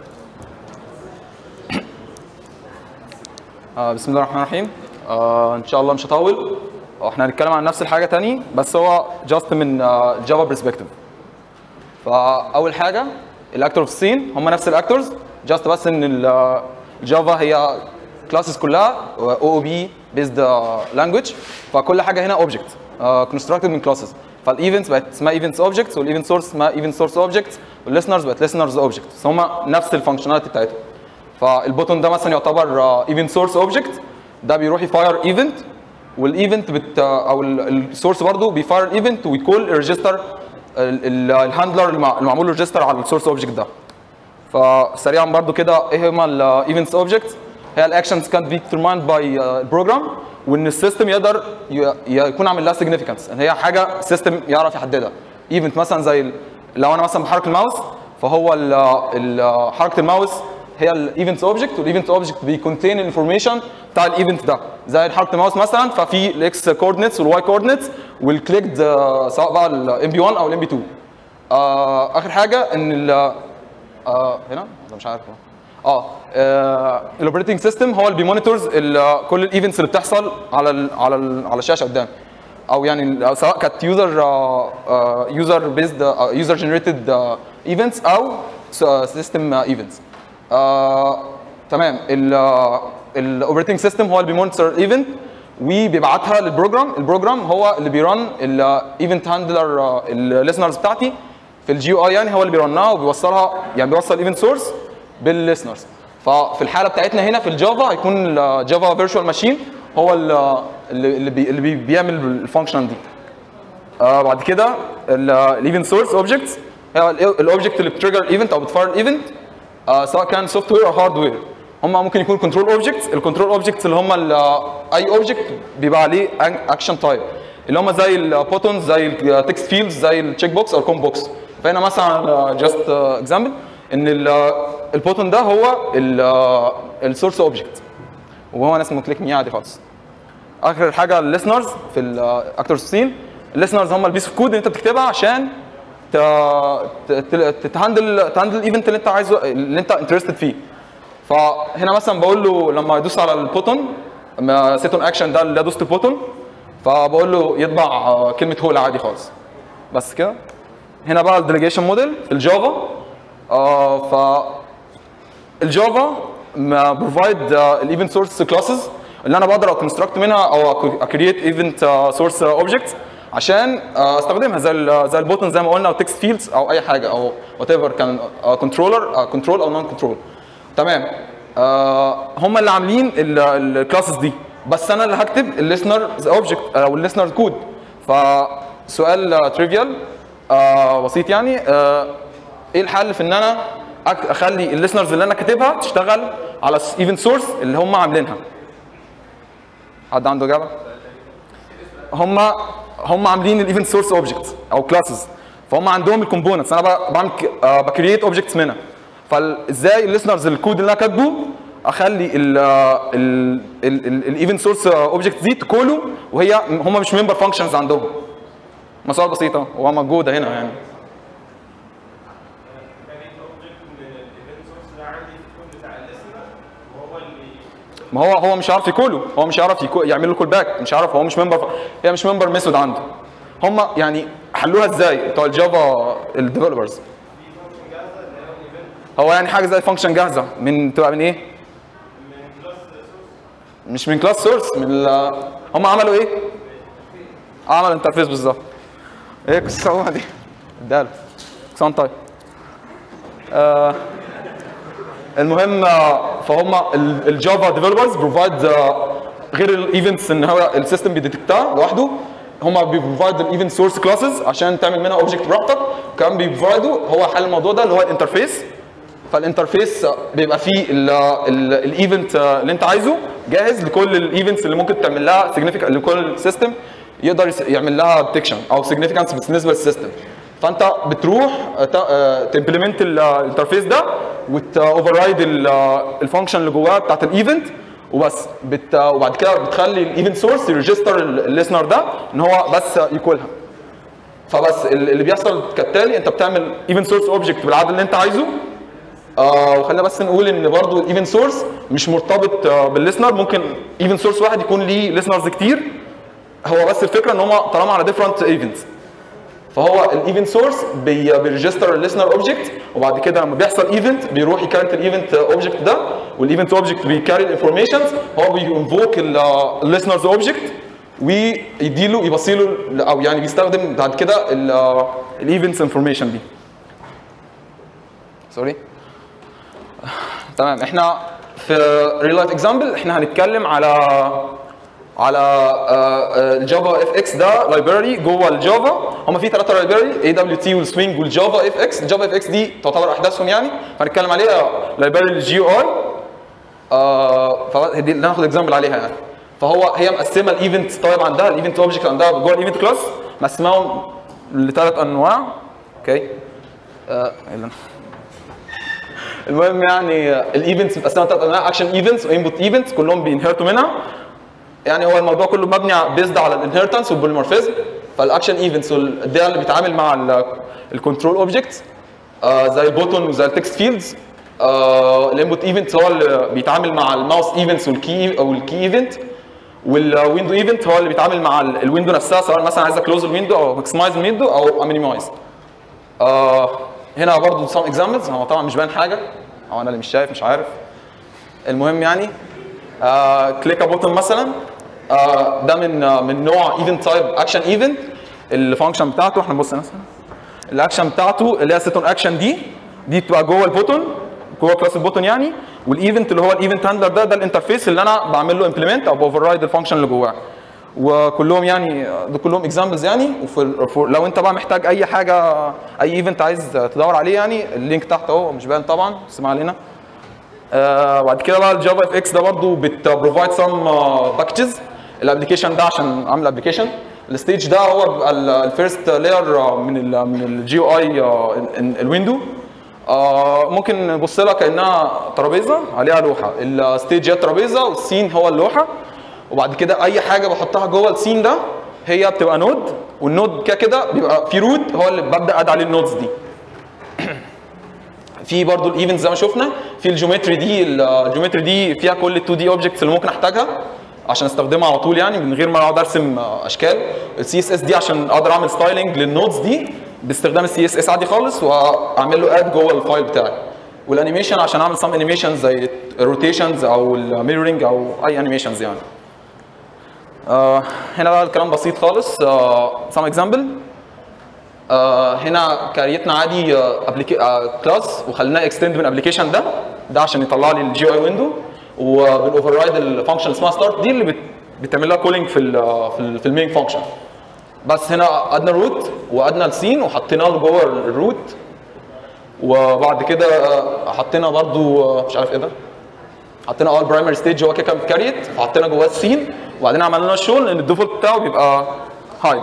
آه بسم الله الرحمن الرحيم آه ان شاء الله مش هطول آه، احنا هنتكلم عن نفس الحاجه تاني بس هو جاست من جافا برسبكتيف فاول حاجه الاكتور في الصين هم نفس الاكتورز جاست بس ان ال- الجافا هي كلاسز كلها او او بي بيزد لانجوج فكل حاجه هنا اوبجكت كونستراكتد من كلاسز فالايفنتس بقت اسمها ايفنتس اوبجكتس والايفنت سورس اسمها ايفنت سورس اوبجكتس والليسنرز بقت ليسنرز اوبجكتس هم نفس الفانكشناليتي بتاعتهم فالبوتون ده مثلا يعتبر ايفنت سورس اوبجكت ده بيروح يفاير ايفنت والايفنت بت او السورس برضه بيفاير الايفنت ويكول الريجستر الهاندلر المعمول له ريجستر على السورس اوبجكت ده فسريعا برضو كده ايه هما الايفنتس اوبجكتس هي الاكشنز كانت بي ديترمايند باي البروجرام وان السيستم يقدر ي- يكون عامل لها سيجنيفيكانس ان هي حاجه السيستم يعرف يحددها ايفنت مثلا زي ال- لو انا مثلا بحرك الماوس فهو ال- ال- حركه الماوس هي الايفنتس اوبجكت والايفنت اوبجكت بيكونتين الانفورميشن بتاع الايفنت ده زي حركه الماوس مثلا ففي الاكس كوردينتس والواي كوردينتس والكليكد سواء بقى الام بي 1 او الام بي 2 آه اخر حاجه ان ال آه هنا ولا مش عارف اه, آه الاوبريتنج سيستم هو اللي بيمونيتورز ال- كل الايفنتس اللي بتحصل على ال على ال على الشاشه قدام او يعني ال- سواء كانت يوزر يوزر بيزد يوزر جنريتد ايفنتس او سيستم ايفنتس تمام الاوبريتنج سيستم هو اللي بيمونيتور الايفنت وبيبعتها للبروجرام البروجرام هو اللي بيرن الايفنت هاندلر الليسنرز بتاعتي في الجي يو اي يعني هو اللي بيرنها وبيوصلها يعني بيوصل الايفنت سورس بالليسنرز ففي الحاله بتاعتنا هنا في الجافا هيكون الجافا فيرتشوال ماشين هو اللي اللي, بي اللي بي بيعمل الفانكشن دي آه بعد كده الايفنت سورس اوبجكتس هي الاوبجكت اللي بتريجر ايفنت او بتفاير ايفنت آه سواء كان سوفت وير او هاردوير هم ممكن يكون كنترول اوبجكتس الكنترول اوبجكتس اللي هم ال- اي اوبجكت بيبقى عليه اكشن تايب اللي هم زي البوتونز زي التكست فيلدز زي التشيك بوكس او الكوم بوكس فهنا مثلا جاست اكزامبل ان البوتون ده هو السورس اوبجكت وهو اسمه كليك مي عادي خالص اخر حاجه الليسنرز في الاكتور سين الليسنرز هم البيس اوف كود اللي انت بتكتبها عشان ت- ت- ت- تهندل تهندل الايفنت اللي انت عايزه اللي انت انترستد فيه فهنا مثلا بقول له لما يدوس على البوتون سيتون اكشن ده اللي دوست البوتون فبقول له يطبع آه، كلمه هول عادي خالص بس كده هنا بقى الديليجيشن موديل في الجافا آه ف الجافا بروفايد الايفنت سورس كلاسز اللي انا بقدر اكونستراكت منها او اكريت ايفنت سورس اوبجكت عشان آه، استخدمها زي ال زي البوتن زي ما قلنا او تكست فيلدز او اي حاجه او وات ايفر كان كنترولر كنترول او نون كنترول تمام آه، هم اللي عاملين الكلاسز دي بس انا اللي هكتب الليسنر اوبجكت او الليسنر كود فسؤال تريفيال بسيط يعني آه، ايه الحل في ان انا أك- اخلي الليسنرز اللي انا كاتبها تشتغل على ايفنت سورس اللي هم عاملينها حد عنده اجابه هم هم عاملين الايفنت سورس اوبجكت او كلاسز فهم عندهم الكومبوننتس انا ب- بعمل بكريت اوبجكتس منها فازاي الليسنرز الكود اللي انا كاتبه اخلي الايفنت سورس اوبجكت دي تكولوا وهي هم مش ممبر فانكشنز عندهم مسألة بسيطة وموجودة هنا يعني ما هو هو مش عارف يكوله هو مش عارف يكو يعمل له كول باك مش عارف هو مش ممبر هي مش ممبر ميثود عنده هم يعني حلوها ازاي بتوع الجافا الديفلوبرز هو يعني حاجه زي فانكشن جاهزه من تبقى من ايه مش من كلاس سورس من ال- هم عملوا ايه عملوا انترفيس بالظبط ايه القصه دي اداله كسان طيب آه المهم آه، فهم ال- الجافا ديفلوبرز بروفايد غير الايفنتس ان هو السيستم بيديتكتها لوحده هم بيبروفايد الايفنت سورس كلاسز عشان تعمل منها اوبجكت براحتك وكمان بيبروفايدوا هو حل الموضوع ده اللي هو الانترفيس فالانترفيس بيبقى فيه الايفنت اللي انت عايزه جاهز لكل الايفنتس اللي ممكن تعمل لها significant لكل سيستم يقدر يس- يعمل لها ديتكشن او سيجنيفيكانس بالنسبه للسيستم فانت بتروح تمبلمنت الانترفيس ده وتوفررايد الفانكشن اللي جواه بتاعت الايفنت وبس بت وبعد كده بتخلي الايفنت سورس يريجستر الليسنر ده ان هو بس يكولها فبس ال- اللي بيحصل كالتالي انت بتعمل ايفنت سورس اوبجكت بالعدد اللي انت عايزه آه وخلينا بس نقول ان برضو الايفنت سورس مش مرتبط آه بالليسنر ممكن ايفنت سورس واحد يكون ليه ليسنرز كتير هو بس الفكره ان هم طالما على ديفرنت ايفنتس فهو الايفنت سورس بيرجستر الليسنر اوبجكت وبعد كده لما بيحصل ايفنت بيروح يكارت الايفنت اوبجكت ده والايفنت اوبجكت بيكاري الانفورميشنز هو بينفوك الليسنرز اوبجكت ويديله يبصيله او يعني بيستخدم بعد كده الايفنتس انفورميشن دي سوري تمام احنا في ريل لايف اكزامبل احنا هنتكلم على على الجافا اف اكس ده لايبراري جوه الجافا هم في ثلاثه لايبراري اي دبليو تي والسوينج والجافا اف اكس الجافا اف اكس دي تعتبر احدثهم يعني فهنتكلم عليها لايبراري الجي يو اي فدي اللي هناخد اكزامبل عليها يعني فهو هي مقسمه الايفنت تايب عندها الايفنت اوبجكت عندها جوه الايفنت كلاس مقسماهم لثلاث انواع اوكي آه، إيه اللي أنا- المهم يعني الايفنتس متقسمه ثلاث انواع اكشن ايفنتس وانبوت ايفنتس كلهم بينهرتوا منها يعني هو الموضوع كله مبني بيزد على الانهيرتنس والبوليمورفيزم فالاكشن ايفنتس ده اللي بيتعامل مع الكنترول اوبجكتس زي البوتون وزي التكست فيلدز الانبوت ايفنت هو اللي بيتعامل مع الماوس ايفنتس والكي او الكي ايفنت والويندو ايفنت هو اللي بيتعامل مع ال- الويندو نفسها سواء مثلا عايز اكلوز الويندو او ماكسمايز الويندو او مينيمايز آه هنا برضو some examples هو طبعا مش باين حاجه او انا اللي مش شايف مش عارف المهم يعني آه كليك بوتن مثلا آه ده من آه من نوع ايفنت تايب اكشن ايفنت الفانكشن بتاعته احنا نبص مثلا الاكشن بتاعته اللي هي سيتون اكشن دي دي بتبقى جوه البوتون جوه كلاس البوتون يعني والايفنت اللي هو الايفنت هاندلر ده ده الانترفيس اللي انا بعمل له امبلمنت او بوفر رايد الفانكشن اللي جواه وكلهم يعني دول كلهم اكزامبلز يعني وفي for- لو انت بقى محتاج اي حاجه اي ايفنت عايز تدور عليه يعني اللينك تحت اهو مش باين طبعا بس ما علينا آه بعد كده بقى الجافا اف اكس ده برضو بتبروفايد سم باكجز الابلكيشن ده عشان اعمل ابلكيشن الستيج ده هو بيبقى الفيرست لاير من ال من الجي او اي الويندو آه ممكن نبص لها كانها ترابيزه عليها لوحه الستيج هي الترابيزه والسين هو اللوحه وبعد كده اي حاجه بحطها جوه السين ده هي بتبقى نود والنود كده كده بيبقى في روت هو اللي ببدا اد عليه النودز دي في برضو الايفنتس زي ما شفنا في الجيومتري دي الجيومتري دي فيها كل ال 2 دي اوبجكتس اللي ممكن احتاجها عشان استخدمها على طول يعني من غير ما اقعد ارسم اشكال السي اس اس دي عشان اقدر اعمل ستايلنج للنودز دي باستخدام السي اس اس عادي خالص واعمل له اد جوه الفايل بتاعي والانيميشن عشان اعمل سم انيميشن زي روتيشنز او الميرورنج او اي انيميشنز يعني آه هنا بقى الكلام بسيط خالص سم اكزامبل آه هنا كريتنا عادي كلاس وخليناه اكستند من ابلكيشن ده ده عشان يطلع لي الجي اي ويندو وبنوفر رايد الفانكشن اسمها ستارت دي اللي بت- بتعمل لها كولينج في ال في, ال في المين فانكشن بس هنا ادنا روت وادنا السين وحطينا له جوه الروت وبعد كده آه، حطينا برضو آه، مش عارف ايه ده حطينا اول برايمري ستيج هو كده كان كاريت فحطينا جواه السين وبعدين عملنا له شو لان الديفولت بتاعه بيبقى هايد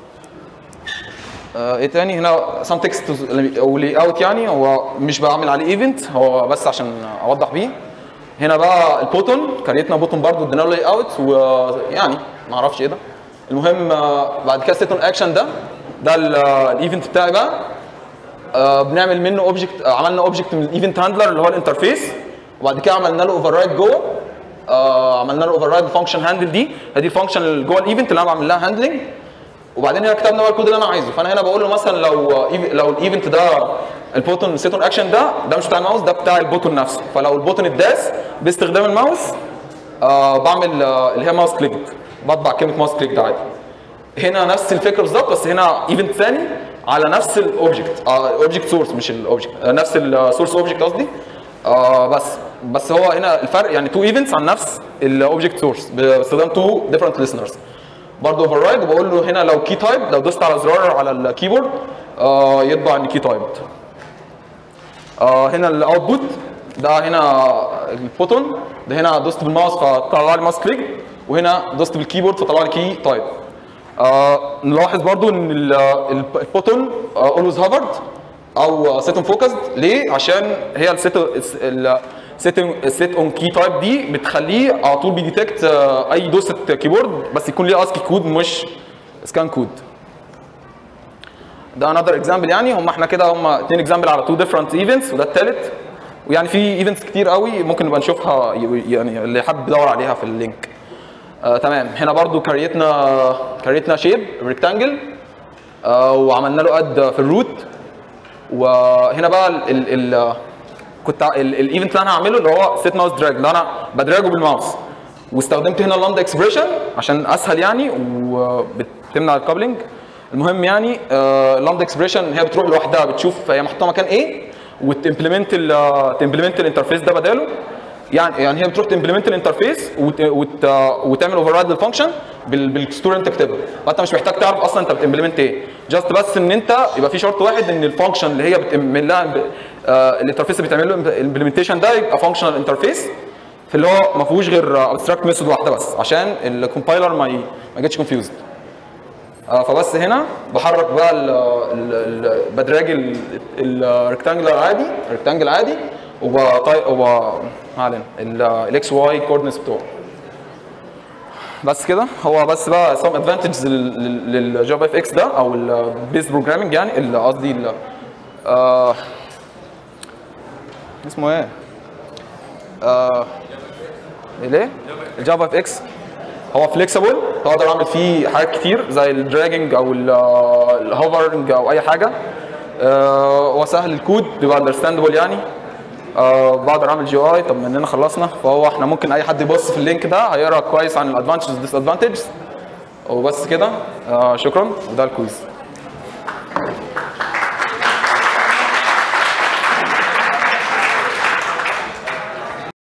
آه، ايه تاني هنا سام تكست او لي اوت يعني هو مش بعمل عليه ايفنت هو بس عشان اوضح بيه هنا بقى البوتون كريتنا بوتون برضو ادينا له لي اوت ويعني ما اعرفش ايه ده المهم آه، بعد كده سيتون اكشن ده ده ال- الايفنت بتاعي بقى آه، بنعمل منه اوبجكت عملنا اوبجكت من الايفنت هاندلر اللي هو الانترفيس وبعد كده عملنا له اوفر رايد جوه آه، عملنا له اوفر رايد الفانكشن هاندل دي هذه الفانكشن اللي جوه الايفنت اللي انا بعمل لها هاندلنج وبعدين هنا كتبنا بقى الكود اللي انا عايزه فانا هنا بقول له مثلا لو لو الايفنت ده البوتون سيتون اكشن ده ده مش بتاع الماوس ده بتاع البوتون نفسه فلو البوتون اتداس باستخدام الماوس آه بعمل آه اللي هي ماوس كليك بطبع كلمه ماوس كليك ده عادي هنا نفس الفكره بالظبط بس هنا ايفنت ثاني على نفس الاوبجكت اوبجكت سورس مش الاوبجكت نفس السورس اوبجكت قصدي آه بس بس هو هنا الفرق يعني تو ايفنتس عن نفس الاوبجكت سورس باستخدام تو ديفرنت listeners برضه اوفر رايد وبقول له هنا لو كي تايب لو دوست على زرار على الكيبورد آه يطبع ان كي تايب آه هنا الاوتبوت ده هنا البوتون ده هنا دوست بالماوس فطلع لي ماوس كليك وهنا دوست بالكيبورد فطلع لي كي تايب آه نلاحظ برضو ان ال- ال- البوتون اولويز هافرد او سيت اون فوكسد ليه؟ عشان هي السيت السيت السيت اون كي تايب دي بتخليه على طول بيديتكت آه، اي دوسه كيبورد بس يكون ليه اسكي كود مش سكان كود ده انذر اكزامبل يعني هم احنا كده هم اثنين اكزامبل على تو ديفرنت ايفنتس وده الثالث ويعني في ايفنتس كتير قوي ممكن نبقى نشوفها ي- يعني اللي حابب يدور عليها في اللينك آه تمام هنا برضو كريتنا كريتنا شيب ريكتانجل آه وعملنا له اد في الروت وهنا بقى ال ال ال كنت ع- ال- الايفنت اللي انا هعمله اللي هو سيت ماوس دراج اللي انا بدراجه بالماوس واستخدمت هنا اللامدا اكسبريشن عشان اسهل يعني وبتمنع الكابلنج المهم يعني اللامدا اكسبريشن هي بتروح لوحدها بتشوف هي محطوطه مكان ايه وتمبلمنت ال تمبلمنت الانترفيس ده بداله يعني يعني هي بتروح تمبلمنت الانترفيس وت... وت... وتعمل اوفر رايد للفانكشن بال... بالستور انت كاتبها فانت مش محتاج تعرف اصلا انت بتمبلمنت ايه جاست بس ان انت يبقى في شرط واحد ان الفانكشن اللي هي بتعمل لها ب... آه الانترفيس اللي بتعمل له الامبلمنتيشن ده يبقى فانكشنال انترفيس في اللي هو ما فيهوش غير ابستراكت ميثود واحده بس عشان الكومبايلر ما ي... ما يجيتش كونفيوزد آه فبس هنا بحرك بقى ال ال ال بدراج الريكتانجلر عادي الريكتانجل عادي وبطي وب ما علينا الاكس واي كوردينتس بتوعه بس كده هو بس بقى سم ادفانتجز للجافا اف اكس ده او البيز بروجرامنج يعني ال- قصدي ال- آه اسمه ايه؟ آه ليه؟ الجافا اف اكس هو فليكسبل اقدر اعمل فيه حاجات كتير زي الدراجنج او الهوفرنج او اي حاجه آه، هو سهل الكود بيبقى اندرستاندبل يعني آه، بقدر اعمل جي اي طب مننا خلصنا فهو احنا ممكن اي حد يبص في اللينك ده هيقرا كويس عن الادفانتجز والديس ادفانتجز وبس كده آه، شكرا وده الكويز